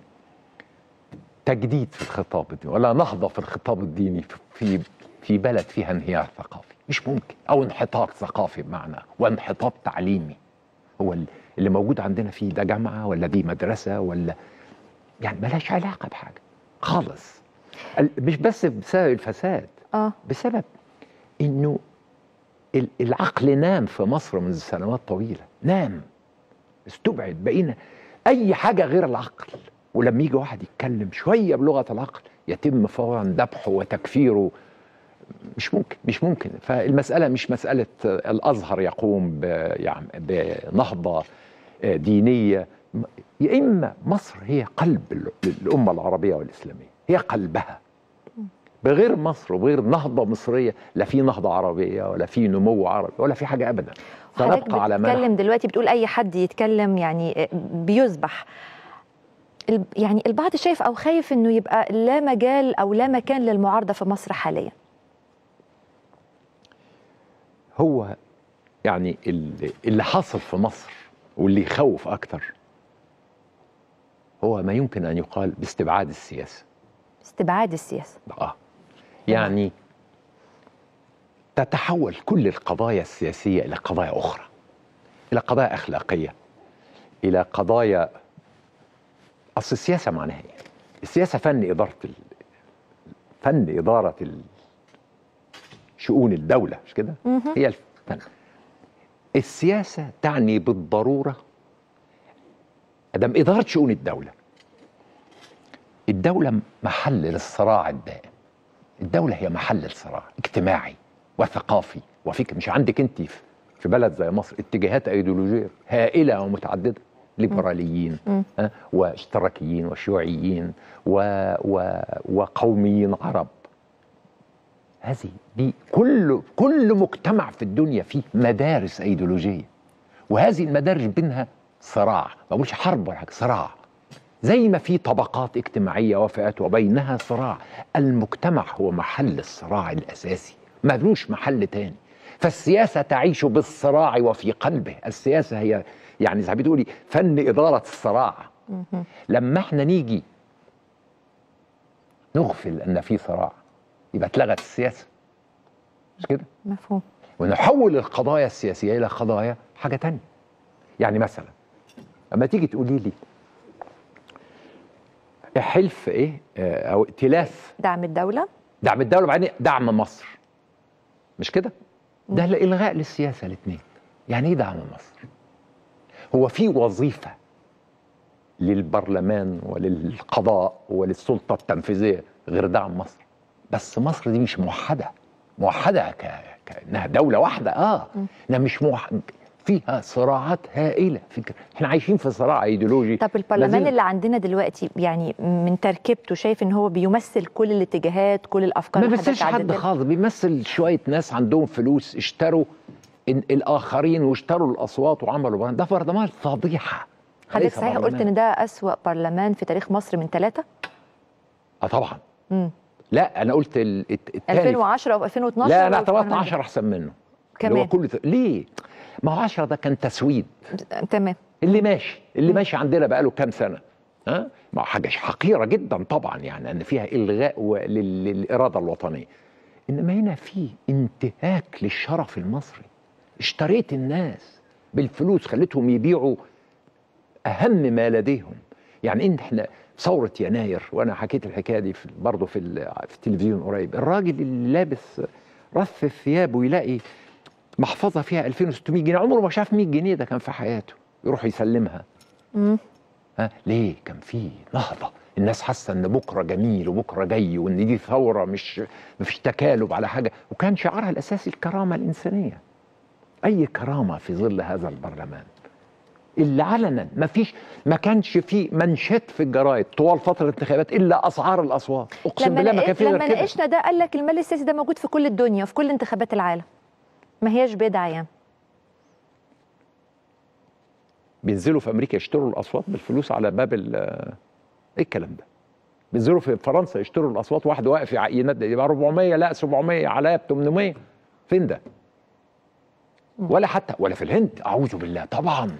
تجديد في الخطاب الديني ولا نهضه في الخطاب الديني في في بلد فيها انهيار ثقافي مش ممكن او انحطاط ثقافي بمعنى وانحطاط تعليمي هو ال- اللي موجود عندنا فيه ده جامعه ولا دي مدرسه ولا يعني ملهاش علاقه بحاجه خالص ال- مش بس بسبب الفساد اه بسبب انه ال- العقل نام في مصر منذ سنوات طويله نام استبعد بقينا اي حاجه غير العقل ولما يجي واحد يتكلم شويه بلغه العقل يتم فورا ذبحه وتكفيره مش ممكن مش ممكن فالمساله مش مساله الازهر يقوم ب- يعني بنهضه دينيه يا اما مصر هي قلب ال- الامه العربيه والاسلاميه هي قلبها بغير مصر وبغير نهضه مصريه لا في نهضه عربيه ولا في نمو عربي ولا في حاجه ابدا حضرتك سنبقى على ما بتتكلم دلوقتي بتقول اي حد يتكلم يعني آه، بيذبح ال- يعني البعض شايف او خايف انه يبقى لا مجال او لا مكان للمعارضه في مصر حاليا هو يعني اللي, اللي حاصل في مصر واللي يخوف اكتر هو ما يمكن ان يقال باستبعاد السياسه استبعاد السياسه اه يعني تتحول كل القضايا السياسيه الى قضايا اخرى الى قضايا اخلاقيه الى قضايا اصل السياسه معناها ايه؟ السياسه فن اداره ال... فن اداره ال... شؤون الدوله مش كده؟ مهم. هي الفن السياسه تعني بالضروره ادم اداره شؤون الدوله الدوله محل للصراع الدائم الدوله هي محل الصراع اجتماعي وثقافي وفكر مش عندك انت في في بلد زي مصر اتجاهات ايديولوجيه هائله ومتعدده ليبراليين مم. ها، واشتراكيين وشيوعيين و و وقوميين عرب هذه دي كل كل مجتمع في الدنيا فيه مدارس ايديولوجيه وهذه المدارس بينها صراع ما بقولش حرب ولا حاجه صراع زي ما في طبقات اجتماعيه وفئات وبينها صراع المجتمع هو محل الصراع الاساسي ملوش محل تاني فالسياسه تعيش بالصراع وفي قلبه السياسه هي يعني زي ما بتقولي فن اداره الصراع مهم. لما احنا نيجي نغفل ان في صراع يبقى اتلغت السياسه مش كده مفهوم ونحول القضايا السياسيه الى قضايا حاجه تانية يعني مثلا لما تيجي تقولي لي حلف ايه آه، او ائتلاف دعم الدوله دعم الدوله وبعدين دعم مصر مش كده ده الغاء للسياسه الاثنين يعني ايه دعم مصر هو في وظيفه للبرلمان وللقضاء وللسلطه التنفيذيه غير دعم مصر بس مصر دي مش موحده موحده ك... كانها دوله واحده اه انها مش موحده فيها صراعات هائله فكر احنا عايشين في صراع ايديولوجي طب البرلمان لازم- اللي عندنا دلوقتي يعني من تركيبته شايف ان هو بيمثل كل الاتجاهات كل الافكار ما اللي بيمثلش حضرتك حد عدتها؟ خالص بيمثل شويه ناس عندهم فلوس اشتروا ال- الاخرين واشتروا الاصوات وعملوا برلمان ده برلمان فضيحه حضرتك ليس صحيح برلمان. قلت ان ده اسوا برلمان في تاريخ مصر من ثلاثه اه طبعا امم لا انا قلت ال- الت- التاني 2010 او 2012 لا انا ولا اعتبرت البرلمان 10 احسن منه اللي كمان. هو كل ت- ليه؟ ما هو 10 ده كان تسويد ده؟ تمام اللي ماشي اللي ماشي عندنا بقاله كام سنه ها ما هو حاجه حقيره جدا طبعا يعني ان فيها الغاء و- لل- للاراده الوطنيه انما هنا في انتهاك للشرف المصري اشتريت الناس بالفلوس خليتهم يبيعوا اهم ما لديهم يعني انت احنا ثوره يناير وانا حكيت الحكايه دي في برضه في ال- في التلفزيون قريب الراجل اللي لابس رف ثيابه يلاقي محفظه فيها 2600 جنيه عمره ما شاف 100 جنيه ده كان في حياته يروح يسلمها مم. ها ليه كان في نهضه الناس حاسه ان بكره جميل وبكره جاي وان دي ثوره مش مفيش تكالب على حاجه وكان شعارها الاساسي الكرامه الانسانيه اي كرامه في ظل هذا البرلمان اللي علنا ما فيش ما كانش في منشات في الجرايد طوال فتره الانتخابات الا اسعار الاصوات اقسم لما بالله ما كان ناقش- في غير لما كده ناقشنا ده قال لك المال السياسي ده موجود في كل الدنيا في كل انتخابات العالم ما هياش بدعه يعني بينزلوا في امريكا يشتروا الاصوات بالفلوس على باب ال ايه الكلام ده؟ بينزلوا في فرنسا يشتروا الاصوات واحد واقف يع- ينادي يبقى 400 لا 700 عليا ب 800 فين ده؟ ولا حتى ولا في الهند اعوذ بالله طبعا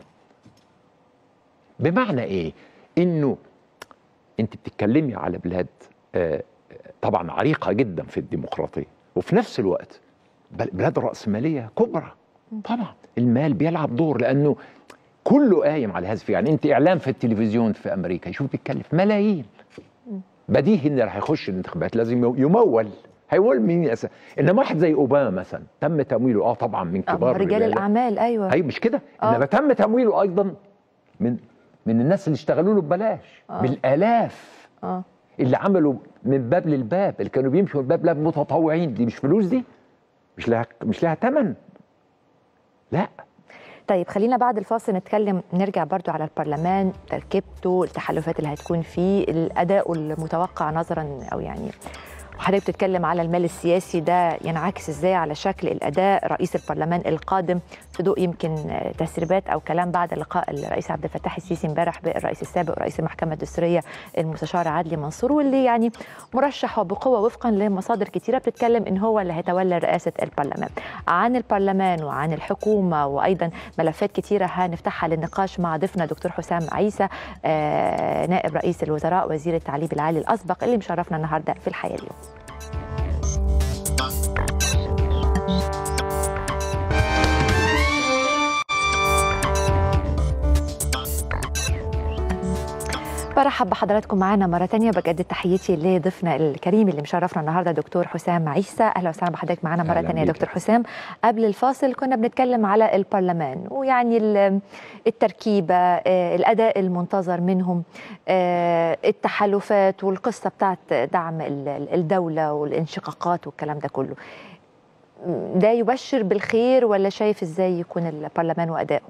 بمعنى ايه؟ انه انت بتتكلمي على بلاد آه، طبعا عريقه جدا في الديمقراطيه وفي نفس الوقت بل- بلاد راسماليه كبرى طبعا المال بيلعب دور لانه كله قايم على هذا يعني انت اعلان في التلفزيون في امريكا شوف بيتكلف ملايين بديهي ان اللي هيخش الانتخابات لازم يو- يمول هيمول مين أسا. انما واحد زي اوباما مثلا تم تمويله اه طبعا من آه، كبار رجال الرجال. الاعمال ايوه ايوه مش كده آه. انما تم تمويله ايضا من من الناس اللي اشتغلوا له ببلاش آه. بالالاف اه اللي عملوا من باب للباب اللي كانوا بيمشوا من باب لباب متطوعين دي مش فلوس دي مش لها مش لها ثمن لا طيب خلينا بعد الفاصل نتكلم نرجع برضو على البرلمان تركيبته التحالفات اللي هتكون فيه الاداء المتوقع نظرا او يعني وحضرتك بتتكلم على المال السياسي ده ينعكس ازاي على شكل الاداء رئيس البرلمان القادم في ضوء يمكن آه، تسريبات او كلام بعد لقاء الرئيس عبد الفتاح السيسي امبارح بالرئيس السابق رئيس المحكمه الدستوريه المستشار عدلي منصور واللي يعني مرشح وبقوه وفقا لمصادر كتيره بتتكلم ان هو اللي هيتولى رئاسه البرلمان عن البرلمان وعن الحكومه وايضا ملفات كتيره هنفتحها للنقاش مع ضيفنا دكتور حسام عيسى آه، نائب رئيس الوزراء وزير التعليم العالي الاسبق اللي مشرفنا النهارده في الحياه اليوم برحب بحضراتكم معانا مرة تانية بجدد تحياتي لضيفنا الكريم اللي مشرفنا النهاردة دكتور حسام عيسى أهلا وسهلا بحضرتك معانا مرة أهلا تانية يا بيك. دكتور حسام قبل الفاصل كنا بنتكلم على البرلمان ويعني ال- التركيبة آه، الأداء المنتظر منهم آه، التحالفات والقصة بتاعت دعم ال- ال- الدولة والانشقاقات والكلام ده كله ده يبشر بالخير ولا شايف ازاي يكون البرلمان وأداؤه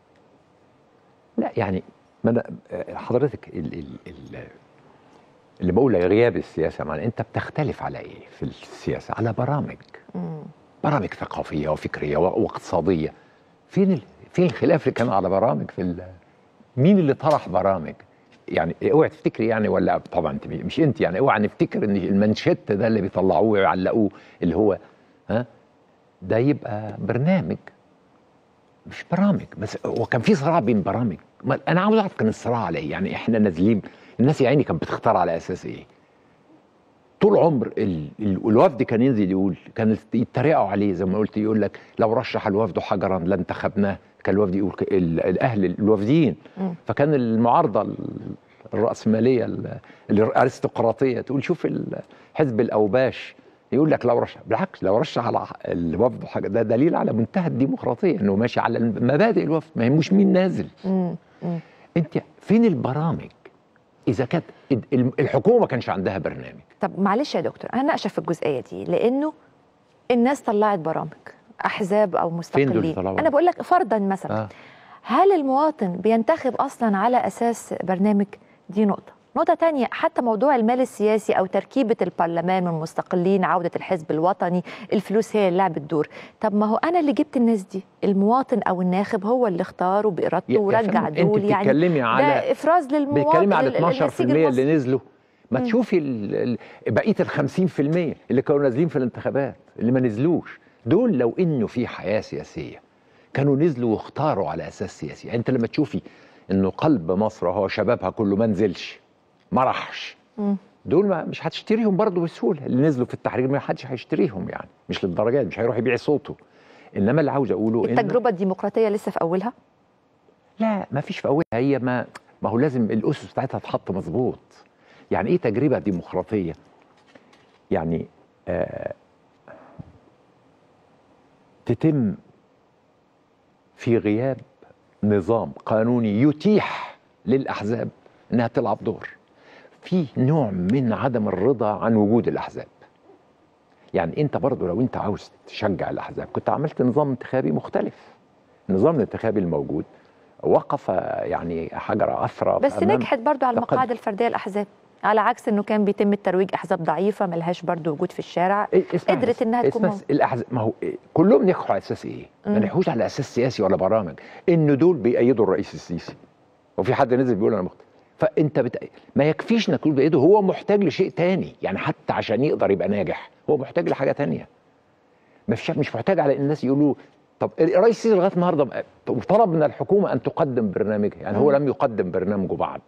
لا يعني ما أنا حضرتك ال ال ال اللي بقول لك غياب السياسه معنى انت بتختلف على ايه في السياسه على برامج مم. برامج ثقافيه وفكريه و- واقتصاديه فين ال... فين الخلاف اللي كان على برامج في ال... مين اللي طرح برامج يعني اوعي تفتكري يعني ولا طبعا انت مش انت يعني اوعى نفتكر ان المانشيت ده اللي بيطلعوه ويعلقوه اللي هو ها ده يبقى برنامج مش برامج بس هو كان في صراع بين برامج ما انا عاوز اعرف كان الصراع على ايه يعني احنا نازلين الناس يا عيني كانت بتختار على اساس ايه طول عمر ال... ال... الوفد كان ينزل يقول كان يتريقوا عليه زي ما قلت يقول لك لو رشح الوفد حجرا لانتخبناه كان الوفد يقول ك- ال... الاهل الوفديين مم. فكان المعارضه ال- الراسماليه ال- الارستقراطيه تقول شوف ال- حزب الاوباش يقول لك لو رشح بالعكس لو رشح على الوفد حاجه ده دليل على منتهى الديمقراطيه انه ماشي على مبادئ الوفد ما يهموش مين نازل مم. مم. انت فين البرامج اذا كانت ال- الحكومه ما كانش عندها برنامج طب معلش يا دكتور انا ناقشه في الجزئيه دي لانه الناس طلعت برامج احزاب او مستقلين طلعوا؟ انا بقول لك فرضا مثلا آه. هل المواطن بينتخب اصلا على اساس برنامج دي نقطه نقطة تانية حتى موضوع المال السياسي أو تركيبة البرلمان والمستقلين عودة الحزب الوطني الفلوس هي اللي لعبت دور طب ما هو أنا اللي جبت الناس دي المواطن أو الناخب هو اللي اختاره بإرادته يا- يا ورجع فندم، دول انت يعني بتتكلمي ده على إفراز للمواطن بتتكلمي على لل- 12% للنسيج المصري. اللي نزلوا ما مم. تشوفي ال- ال- بقيه ال 50% اللي كانوا نازلين في الانتخابات اللي ما نزلوش دول لو انه في حياه سياسيه كانوا نزلوا واختاروا على اساس سياسي يعني انت لما تشوفي انه قلب مصر هو شبابها كله ما نزلش ما راحش مم. دول ما مش هتشتريهم برضه بسهوله اللي نزلوا في التحرير ما حدش هيشتريهم يعني مش للدرجه دي مش هيروح يبيع صوته انما اللي عاوز اقوله إن التجربه الديمقراطيه لسه في اولها لا ما فيش في اولها هي ما ما هو لازم الاسس بتاعتها تتحط مظبوط يعني ايه تجربه ديمقراطيه يعني آه تتم في غياب نظام قانوني يتيح للاحزاب انها تلعب دور في نوع من عدم الرضا عن وجود الاحزاب يعني انت برضو لو انت عاوز تشجع الاحزاب كنت عملت نظام انتخابي مختلف النظام الانتخابي الموجود وقف يعني حجر اثرى بس أمام نجحت برضو على تقدم. المقاعد الفرديه الاحزاب على عكس انه كان بيتم الترويج احزاب ضعيفه ملهاش برضو وجود في الشارع إيه، اسمع قدرت بس- إنها تكون اسمع موجودة. بس الأحزاب ما هو إيه، كلهم نجحوا على اساس ايه؟ ما مم. نجحوش على اساس سياسي ولا برامج ان دول بيأيدوا الرئيس السيسي وفي حد نزل بيقول انا مختلف فانت بت... ما يكفيش انك تقول بايده هو محتاج لشيء تاني يعني حتى عشان يقدر يبقى ناجح هو محتاج لحاجه تانية مش مش محتاج على الناس يقولوا طب الرئيس السيسي لغايه النهارده بقى- طلب من الحكومه ان تقدم برنامجها يعني هو مم. لم يقدم برنامجه بعد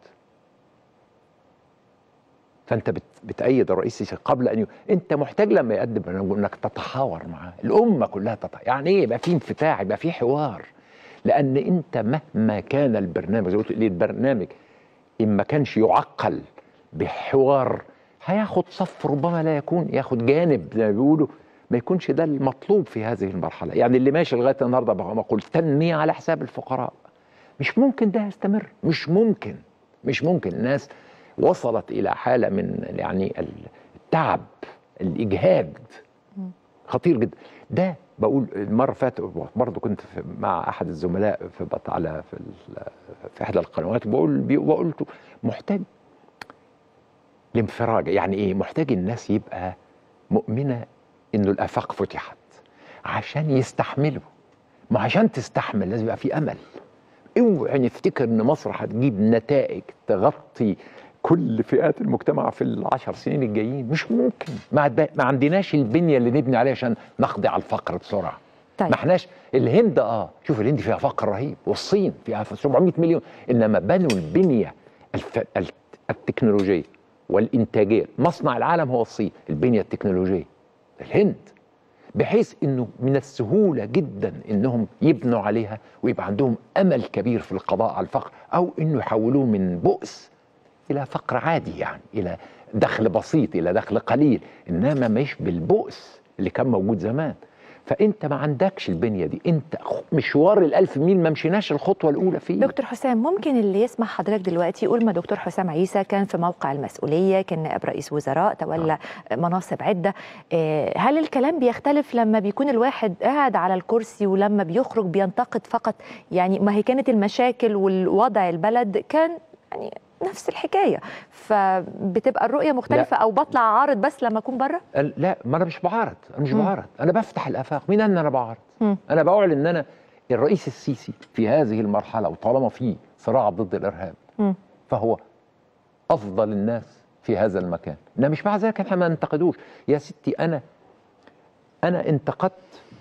فانت بت... بتأيد الرئيس السيسي قبل ان ي... انت محتاج لما يقدم برنامجه انك تتحاور معاه الامه كلها تت... يعني ايه يبقى في انفتاح يبقى في حوار لان انت مهما كان البرنامج زي ما قلت ليه البرنامج ان ما كانش يعقل بحوار هياخد صف ربما لا يكون ياخد جانب زي ما بيقولوا ما يكونش ده المطلوب في هذه المرحله يعني اللي ماشي لغايه النهارده بقى ما قلت تنميه على حساب الفقراء مش ممكن ده يستمر مش ممكن مش ممكن الناس وصلت الى حاله من يعني التعب الاجهاد خطير جدا ده بقول المره اللي فاتت برضه كنت في مع احد الزملاء في بط على في, ال- في احدى القنوات بقول بي- وقلت محتاج الانفراج يعني ايه محتاج الناس يبقى مؤمنه انه الافاق فتحت عشان يستحملوا ما عشان تستحمل لازم يبقى في امل اوعي نفتكر ان مصر هتجيب نتائج تغطي كل فئات المجتمع في العشر سنين الجايين مش ممكن ما, عد- ما عندناش البنيه اللي نبني عليها عشان نقضي على الفقر بسرعه طيب. ما احناش الهند اه شوف الهند فيها فقر رهيب والصين فيها 700 مليون انما بنوا البنيه الف... الت- التكنولوجيه والانتاجيه مصنع العالم هو الصين البنيه التكنولوجيه الهند بحيث انه من السهوله جدا انهم يبنوا عليها ويبقى عندهم امل كبير في القضاء على الفقر او انه يحولوه من بؤس الى فقر عادي يعني الى دخل بسيط الى دخل قليل انما مش بالبؤس اللي كان موجود زمان فانت ما عندكش البنيه دي انت خ- مشوار الالف ميل ما مشيناش الخطوه الاولى فيه دكتور حسام ممكن اللي يسمع حضرتك دلوقتي يقول ما دكتور حسام عيسى كان في موقع المسؤوليه كان نائب رئيس وزراء تولى مناصب عده آه، هل الكلام بيختلف لما بيكون الواحد قاعد على الكرسي ولما بيخرج بينتقد فقط يعني ما هي كانت المشاكل والوضع البلد كان يعني نفس الحكايه فبتبقى الرؤيه مختلفه او بطلع عارض بس لما اكون بره ال- لا ما انا مش بعارض انا مش مم. بعارض انا بفتح الافاق مين ان انا بعارض مم. انا بقول ان انا الرئيس السيسي في هذه المرحله وطالما في صراع ضد الارهاب مم. فهو افضل الناس في هذا المكان ده مش مع ذلك احنا ما ننتقدوش يا ستي انا انا انتقدت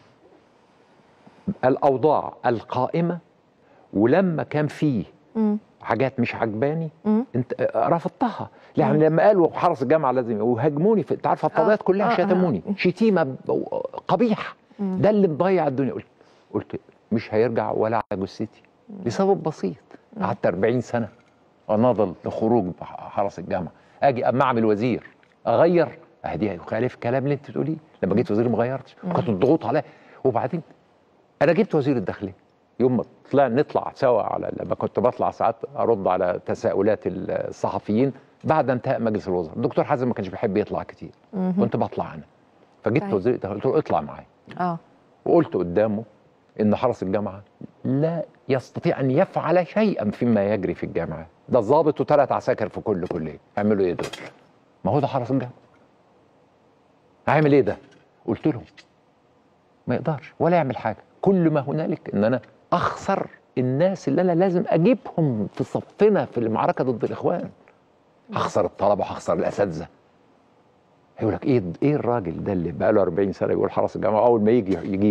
الاوضاع القائمه ولما كان فيه مم. حاجات مش عجباني مم. انت رفضتها يعني لما قالوا حرس الجامعه لازم وهاجموني في انت عارف الفضائيات آه، كلها آه، شتموني آه. شتيمه ب- قبيحه مم. ده اللي مضيع الدنيا قلت قلت مش هيرجع ولا على جثتي لسبب بسيط قعدت 40 سنه اناضل لخروج حرس الجامعه اجي اما اعمل وزير اغير اهدي يخالف الكلام اللي انت بتقوليه لما جيت وزير ما غيرتش كانت الضغوط عليا وبعدين انا جبت وزير الداخليه يوم ما طلع نطلع سوا على لما كنت بطلع ساعات ارد على تساؤلات الصحفيين بعد انتهاء مجلس الوزراء الدكتور حازم ما كانش بيحب يطلع كتير مهم. كنت بطلع انا فجبت طيب. وزير الداخليه قلت له اطلع معايا اه وقلت قدامه ان حرس الجامعه لا يستطيع ان يفعل شيئا فيما يجري في الجامعه ده ضابط وثلاث عساكر في كل كليه يعملوا ايه دول ما هو ده حرس الجامعه هيعمل ايه ده قلت له ما يقدرش ولا يعمل حاجه كل ما هنالك ان انا اخسر الناس اللي انا لازم اجيبهم في صفنا في المعركه ضد الاخوان هخسر الطلبه وهخسر الاساتذه هيقول لك ايه ايه الراجل ده اللي بقى له 40 سنه يقول حرس الجامعه اول ما يجي يجيبه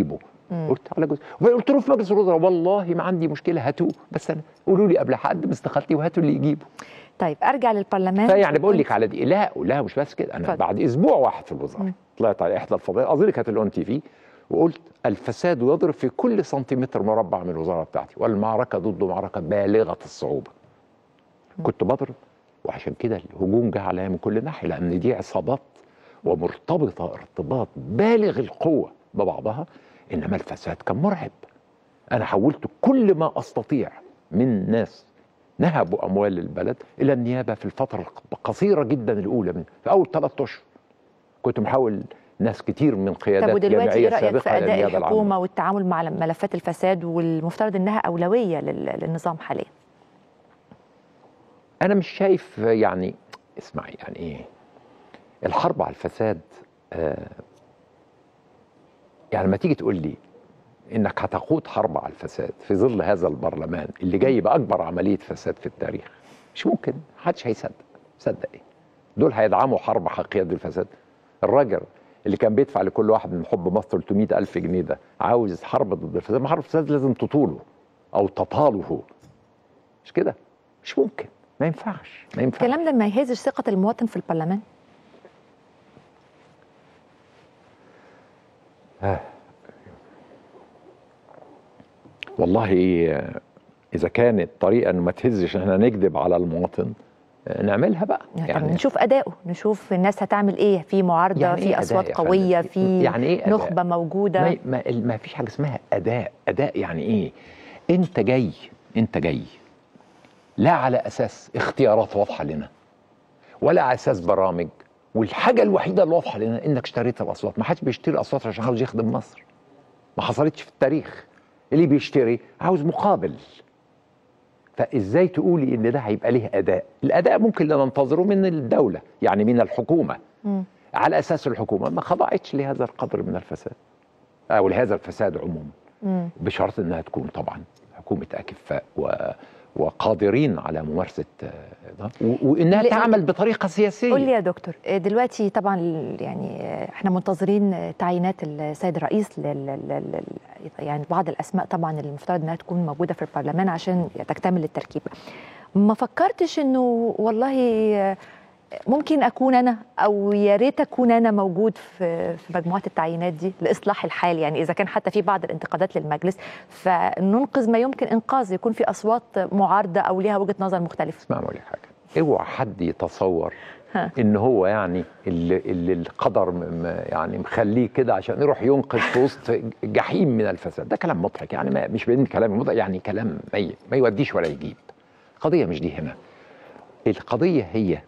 مم. قلت على جزء قلت له في مجلس الوزراء والله ما عندي مشكله هاتوه بس انا قولوا لي قبل حد باستقالتي وهاتوا اللي يجيبه طيب ارجع للبرلمان فيعني بقول لك على دي لا لا مش بس كده انا اتفضل. بعد اسبوع واحد في الوزاره مم. طلعت على احدى الفضائيات اظن كانت الاون تي في وقلت الفساد يضرب في كل سنتيمتر مربع من الوزاره بتاعتي والمعركه ضده معركه بالغه الصعوبه كنت بضرب وعشان كده الهجوم جه عليا من كل ناحيه لان دي عصابات ومرتبطه ارتباط بالغ القوه ببعضها انما الفساد كان مرعب انا حولت كل ما استطيع من ناس نهبوا اموال البلد الى النيابه في الفتره القصيره جدا الاولى من في اول ثلاث اشهر كنت محول ناس كتير من طب قيادات ودلوقتي ايه جامعيه رايك في سابقه الى اداء النيابه العامه الحكومه والتعامل مع ملفات الفساد والمفترض انها اولويه لل- للنظام حاليا انا مش شايف يعني اسمعي يعني ايه الحرب على الفساد آه يعني لما تيجي تقول لي انك هتقود حرب على الفساد في ظل هذا البرلمان اللي جاي باكبر عمليه فساد في التاريخ مش ممكن محدش هيصدق صدق ايه دول هيدعموا حرب حقيقيه ضد الفساد الراجل اللي كان بيدفع لكل واحد من حب مصر 300 ألف جنيه ده عاوز حرب ضد الفساد ما حرب الفساد لازم تطوله أو تطاله مش كده مش ممكن ما ينفعش ما ينفعش الكلام ده ما يهزش ثقه المواطن في البرلمان والله آه، اذا كانت طريقه انه ما تهزش ان احنا نكذب على المواطن آه، نعملها بقى يعني نشوف اداؤه نشوف الناس هتعمل ايه في معارضه يعني إيه في أداء اصوات يا فندم؟ قويه في يعني إيه أداء؟ نخبه موجوده ما, ما, ما فيش حاجه اسمها اداء اداء يعني ايه انت جاي انت جاي لا على اساس اختيارات واضحه لنا ولا على اساس برامج والحاجه الوحيده اللي واضحه لنا انك اشتريت الاصوات ما حدش بيشتري الاصوات عشان عاوز يخدم مصر ما حصلتش في التاريخ اللي بيشتري عاوز مقابل فازاي تقولي ان ده هيبقى ليه اداء الاداء ممكن لا ننتظره من الدوله يعني من الحكومه مم. على اساس الحكومه ما خضعتش لهذا القدر من الفساد او لهذا الفساد عموما مم. بشرط انها تكون طبعا حكومه اكفاء و وقادرين على ممارسه آه، ده و- وانها لأن- تعمل بطريقه سياسيه قول لي يا دكتور آه، دلوقتي طبعا ال- يعني آه، احنا منتظرين آه، تعيينات السيد الرئيس لل لل- لل- يعني بعض الاسماء طبعا اللي المفترض انها تكون موجوده في البرلمان عشان تكتمل التركيبه ما فكرتش انه والله آه، ممكن اكون انا او يا ريت اكون انا موجود في في مجموعه التعيينات دي لاصلاح الحال يعني اذا كان حتى في بعض الانتقادات للمجلس فننقذ ما يمكن انقاذه يكون في اصوات معارضه او ليها وجهه نظر مختلفه اسمع اقول لك حاجه اوعى حد يتصور ها. ان هو يعني اللي, اللي القدر م- م- يعني مخليه كده عشان يروح ينقذ في وسط جحيم من الفساد ده كلام مضحك يعني ما مش بين كلام مضحك يعني كلام ما, ما يوديش ولا يجيب القضيه مش دي هنا القضيه هي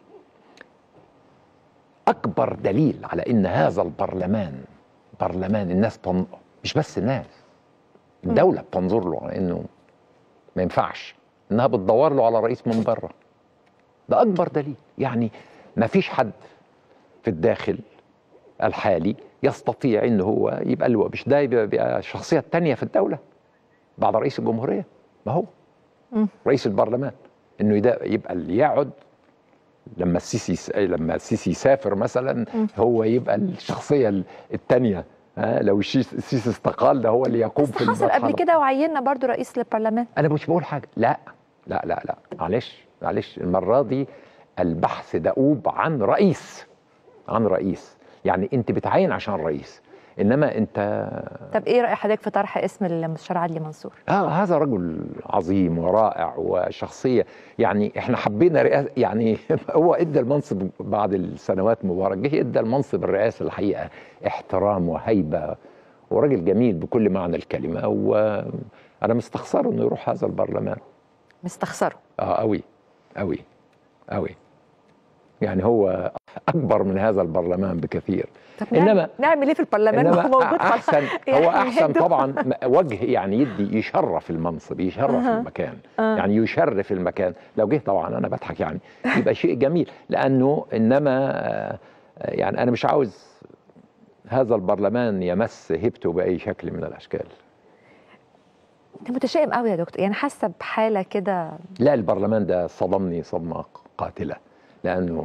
اكبر دليل على ان هذا البرلمان برلمان الناس تن... مش بس الناس الدوله بتنظر له على انه ما ينفعش انها بتدور له على رئيس من بره ده اكبر دليل يعني ما فيش حد في الداخل الحالي يستطيع ان هو يبقى له مش ده يبقى, يبقى الشخصيه الثانيه في الدوله بعد رئيس الجمهوريه ما هو مم. رئيس البرلمان انه يدا- يبقى اللي يقعد لما السيسي يس- لما السيسي يسافر مثلا مم. هو يبقى الشخصيه الثانيه لو الشيس- السيسي استقال ده هو اللي يقوم في حصل قبل المرحلة. كده وعيننا برضو رئيس للبرلمان انا مش بقول حاجه لا لا لا لا معلش معلش المره دي البحث دؤوب عن رئيس عن رئيس يعني انت بتعين عشان رئيس انما انت طب ايه راي حضرتك في طرح اسم المستشار عدلي منصور آه هذا رجل عظيم ورائع وشخصيه يعني احنا حبينا رئاسه يعني هو ادى المنصب بعد السنوات مبارك جه ادى المنصب الرئاسه الحقيقه احترام وهيبه وراجل جميل بكل معنى الكلمه وانا مستخسره انه يروح هذا البرلمان مستخسره اه قوي قوي قوي يعني هو اكبر من هذا البرلمان بكثير طب إنما- نعمل, نعمل ايه في البرلمان انما وهو موجود خلاص؟ احسن يعني هو احسن يدو- طبعا م- وجه يعني يدي يشرف المنصب يشرف أها. المكان آه. يعني يشرف المكان لو جه طبعا انا بضحك يعني يبقى شيء جميل لانه انما آه، يعني انا مش عاوز هذا البرلمان يمس هيبته باي شكل من الاشكال انت متشائم قوي يا دكتور يعني حاسه بحاله كده لا البرلمان ده صدمني صدمه قاتله لانه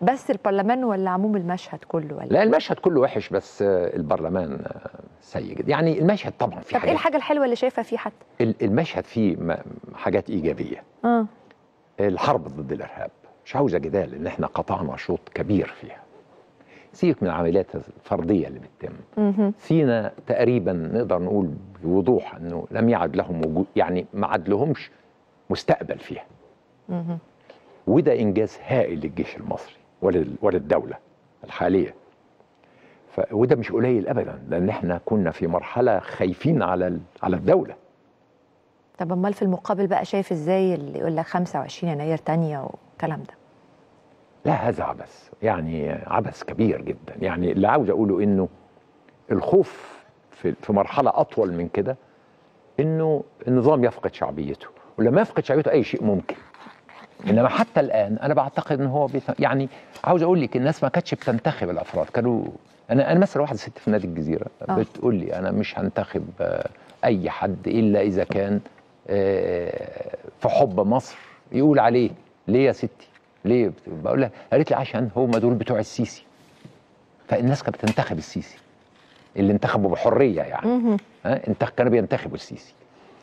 بس البرلمان ولا عموم المشهد كله ولا لا المشهد كله وحش بس آه، البرلمان آه، سيء جدا يعني المشهد طبعا فيه طب ايه حاجات الحاجه الحلوه اللي شايفها فيه حتى ال- المشهد فيه م- حاجات ايجابيه اه الحرب ضد الارهاب مش عاوزه جدال ان احنا قطعنا شوط كبير فيها سيبك من العمليات الفرديه اللي بتتم مهم. سينا تقريبا نقدر نقول بوضوح انه لم يعد لهم وجود يعني ما عاد لهمش مستقبل فيها مهم. وده انجاز هائل للجيش المصري ولل- وللدوله الحاليه ف... وده مش قليل ابدا لان احنا كنا في مرحله خايفين على ال... على الدوله طب امال في المقابل بقى شايف ازاي اللي يقول لك 25 يناير تانية والكلام ده لا هذا عبث يعني عبث كبير جدا يعني اللي عاوز اقوله انه الخوف في في مرحله اطول من كده انه النظام يفقد شعبيته ولما يفقد شعبيته اي شيء ممكن انما حتى الان انا بعتقد ان هو بيت... يعني عاوز اقول لك الناس ما كانتش بتنتخب الافراد كانوا انا انا مثلا واحده ست في نادي الجزيره آه. بتقول لي انا مش هنتخب آه، اي حد الا اذا كان آه، في حب مصر يقول عليه ليه يا ستي ليه بقول لها قالت لي عشان هم دول بتوع السيسي فالناس كانت بتنتخب السيسي اللي انتخبوا بحريه يعني مهم. ها انت كانوا بينتخبوا السيسي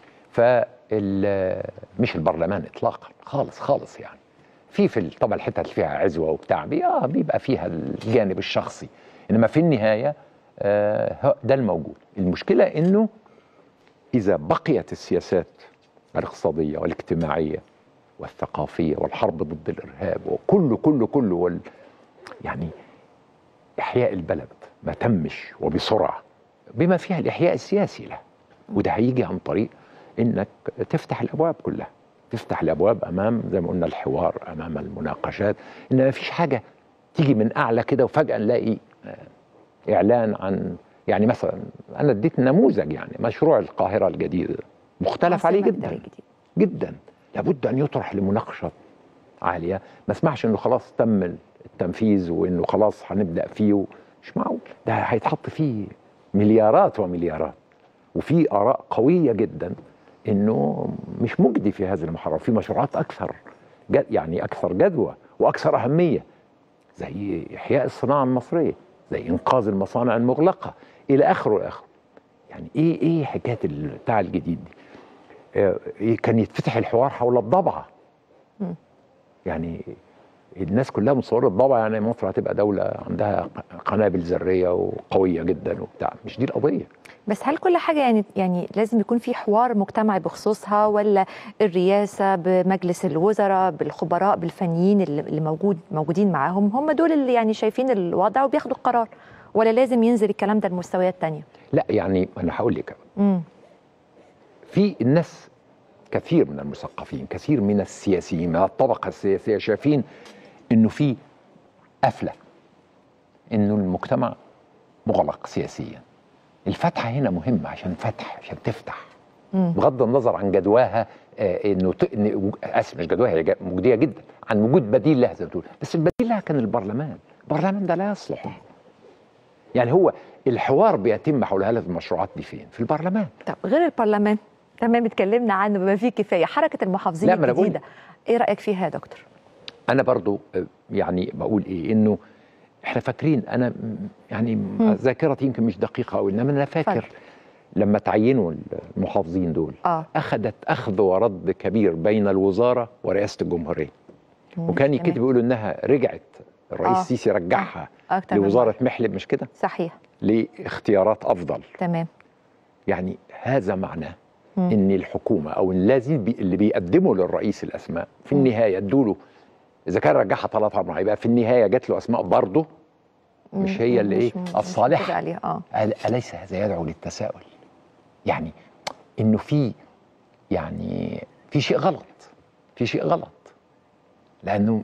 فال مش البرلمان اطلاقا خالص خالص يعني في في ال- طبعا الحتت اللي فيها عزوه وبتاع بي اه بيبقى فيها الجانب الشخصي انما في النهايه آه هو- ده الموجود المشكله انه اذا بقيت السياسات الاقتصاديه والاجتماعيه والثقافيه والحرب ضد الارهاب وكله كله كله وال يعني احياء البلد ما تمش وبسرعه بما فيها الاحياء السياسي له وده هيجي عن طريق انك تفتح الابواب كلها تفتح الابواب امام زي ما قلنا الحوار امام المناقشات ان ما فيش حاجه تيجي من اعلى كده وفجاه نلاقي آه، اعلان عن يعني مثلا انا اديت نموذج يعني مشروع القاهره الجديد مختلف عليه عاصمة جدا إدارية جديدة. جدا لابد ان يطرح لمناقشه عاليه ما اسمعش انه خلاص تم التنفيذ وانه خلاص هنبدا فيه مش معقول ده هيتحط فيه مليارات ومليارات وفي اراء قويه جدا انه مش مجدي في هذه المرحله في مشروعات اكثر جد يعني اكثر جدوى واكثر اهميه زي احياء الصناعه المصريه زي انقاذ المصانع المغلقه الى اخره الى اخره يعني ايه ايه حكايه ال- بتاع الجديد دي آه، إيه كان يتفتح الحوار حول الضبعه مم. يعني الناس كلها متصوره الضبعه يعني مصر هتبقى دوله عندها قنابل ذريه وقويه جدا وبتاع مش دي القضيه بس هل كل حاجه يعني يعني لازم يكون في حوار مجتمعي بخصوصها ولا الرئاسه بمجلس الوزراء بالخبراء بالفنيين اللي اللي موجود موجودين معاهم هم دول اللي يعني شايفين الوضع وبياخدوا القرار ولا لازم ينزل الكلام ده لمستويات تانية لا يعني انا هقول لك امم في الناس كثير من المثقفين كثير من السياسيين من الطبقة السياسية شايفين انه في قفلة انه المجتمع مغلق سياسيا الفتحة هنا مهمة عشان فتح عشان تفتح مم. بغض النظر عن جدواها آه، انه ت... إن- اسف مش جدواها هي جا- مجديه جدا عن وجود بديل لها زي ما بتقول بس البديل لها كان البرلمان البرلمان ده لا يصلح يعني هو الحوار بيتم حول هذه المشروعات دي فين في البرلمان طب غير البرلمان تمام اتكلمنا عنه بما فيه كفايه حركه المحافظين لا، ما أنا بقول- الجديده ايه رايك فيها يا دكتور انا برضو آه، يعني بقول ايه انه احنا فاكرين انا م- يعني ذاكرتي يمكن مش دقيقه قوي انما انا فاكر اتفضل. لما تعينوا المحافظين دول اه اخذت اخذ ورد كبير بين الوزاره ورئاسه الجمهوريه وكان يكتب يقولوا انها رجعت الرئيس آه. السيسي رجعها اكتر من لوزاره مرة. محلب مش كده صحيح لاختيارات افضل تمام يعني هذا معناه مم. ان الحكومه او الذي بي اللي بيقدموا للرئيس الاسماء في مم. النهايه ادوا له اذا كان رجعها ثلاث اربع يبقى في النهايه جات له اسماء برضه مش مم. هي اللي مش- ايه مش الصالحه متفق عليها اه أل- أليس هذا يدعو للتساؤل؟ يعني إنه في يعني في شيء غلط في شيء غلط لأنه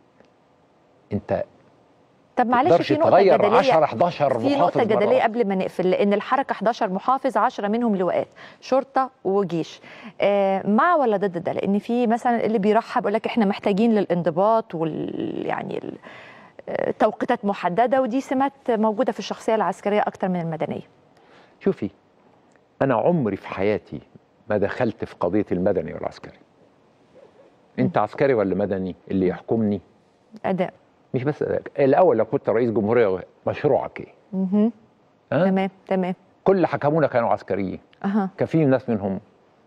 أنت طب معلش تقدرش في نقطه تغير جدليه 10 11 في محافظ نقطة جدلية مرة. قبل ما نقفل لأن الحركة 11 محافظ 10 منهم لواءات شرطة وجيش آه مع ولا ضد ده؟ لأن في مثلا اللي بيرحب يقول لك إحنا محتاجين للانضباط وال يعني ال- آه، توقيتات محددة ودي سمات موجودة في الشخصية العسكرية أكتر من المدنية. شوفي أنا عمري في حياتي ما دخلت في قضية المدني والعسكري أنت عسكري ولا مدني اللي يحكمني أداء مش بس ذلك الاول لو كنت رئيس جمهوريه مشروعك ايه؟ مهم. ها؟ تمام تمام كل اللي حكمونا كانوا عسكريين اها كان في ناس منهم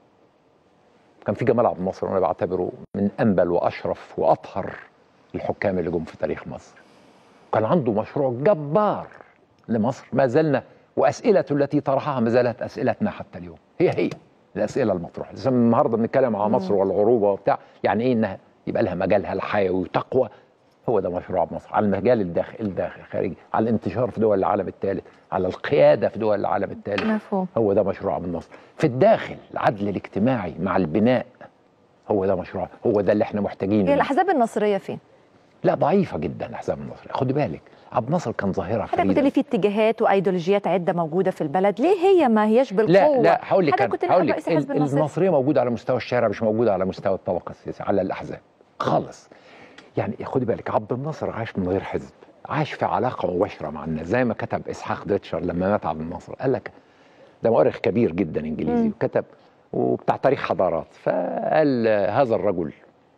كان في جمال عبد الناصر وانا بعتبره من انبل واشرف واطهر الحكام اللي جم في تاريخ مصر كان عنده مشروع جبار لمصر ما زلنا واسئلته التي طرحها ما زالت اسئلتنا حتى اليوم هي هي الاسئله المطروحه لسه النهارده بنتكلم على مصر والعروبه وبتاع يعني ايه انها يبقى لها مجالها الحيوي وتقوى هو ده مشروع مصر على المجال الداخل الداخل الخارجي على الانتشار في دول العالم الثالث على القياده في دول العالم الثالث مفهوم هو ده مشروع عبد الناصر في الداخل العدل الاجتماعي مع البناء هو ده مشروع هو ده اللي احنا هي محتاجينه الاحزاب النصريه فين؟ لا ضعيفه جدا الاحزاب النصريه خد بالك عبد الناصر كان ظاهره حضرتك قلت فريده لي في اتجاهات وايديولوجيات عده موجوده في البلد ليه هي ما هياش بالقوه لا لا هقول لك حضرتك أنا، كنت هقول نائب لك رئيس الحزب ال- النصري المصريه موجوده على مستوى الشارع مش موجوده على مستوى الطبقه السياسيه على الاحزاب خالص يعني خدي بالك عبد الناصر عاش من غير حزب عاش في علاقه مباشره مع الناس زي ما كتب اسحاق ديتشر لما مات عبد الناصر قال لك ده مؤرخ كبير جدا انجليزي مم. وكتب وبتاع تاريخ حضارات فقال آه، هذا الرجل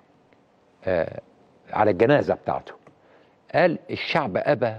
آه، على الجنازه بتاعته قال الشعب ابى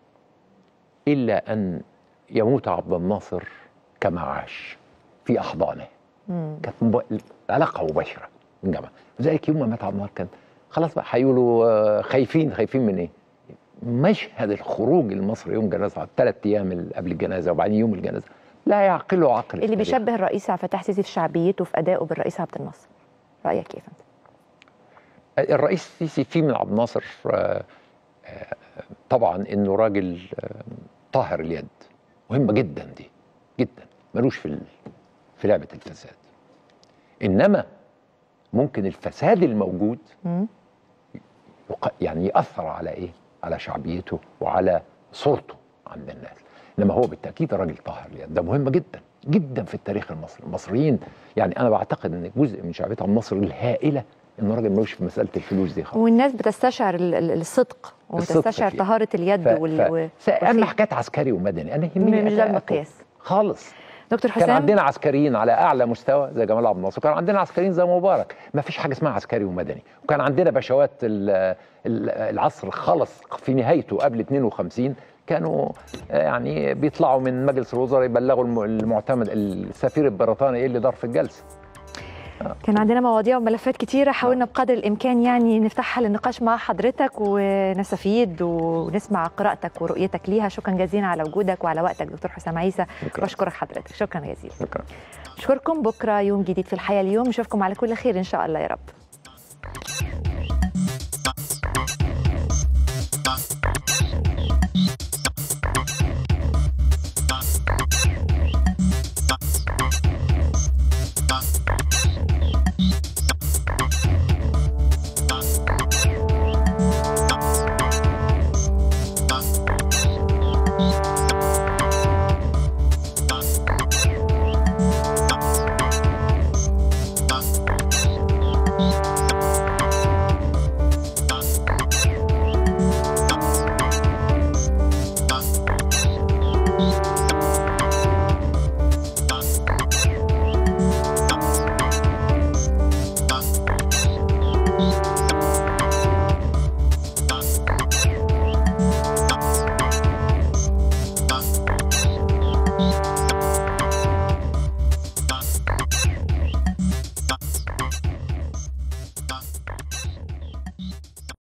الا ان يموت عبد الناصر كما عاش في احضانه مم. كانت مب... علاقه مباشره من جماعه لذلك يوم ما مات عبد الناصر كان خلاص بقى هيقولوا آه، خايفين خايفين من ايه؟ مشهد الخروج المصري يوم جنازه ثلاث ايام ال- قبل الجنازه وبعدين يوم الجنازه لا يعقله عقل اللي التاريخ. بيشبه الرئيس عبد الفتاح السيسي في شعبيته في ادائه بالرئيس عبد الناصر رايك ايه يا فندم؟ الرئيس السيسي فيه من عبد الناصر آه، آه، طبعا انه راجل آه، طاهر اليد مهمه جدا دي جدا ملوش في ال- في لعبه الفساد انما ممكن الفساد الموجود مم. يق- يعني ياثر على ايه؟ على شعبيته وعلى صورته عند الناس انما هو بالتاكيد راجل طاهر اليد ده مهم جدا جدا في التاريخ المصري المصريين يعني انا بعتقد ان جزء من شعبيه عبد الناصر الهائله انه راجل ملوش في مساله الفلوس دي خالص والناس بتستشعر ال- ال- الصدق الصدق وتستشعر فيه. طهاره اليد ف... وال... و- ف... اما والخير. حكايه عسكري ومدني انا يهمني مش ده أتأكد المقياس خالص دكتور كان حسام عندنا عسكريين على اعلى مستوى زي جمال عبد الناصر وكان عندنا عسكريين زي مبارك ما فيش حاجه اسمها عسكري ومدني وكان عندنا باشوات ال- ال- العصر خلص في نهايته قبل 52 كانوا آه، يعني بيطلعوا من مجلس الوزراء يبلغوا الم- المعتمد السفير البريطاني ايه اللي دار في الجلسه كان عندنا مواضيع وملفات كتيرة حاولنا بقدر الإمكان يعني نفتحها للنقاش مع حضرتك ونستفيد ونسمع قراءتك ورؤيتك ليها شكرا جزيلا على وجودك وعلى وقتك دكتور حسام عيسى شكرا. بشكرك حضرتك شكرا جزيلا شكرا أشكركم بكرة يوم جديد في الحياة اليوم نشوفكم على كل خير إن شاء الله يا رب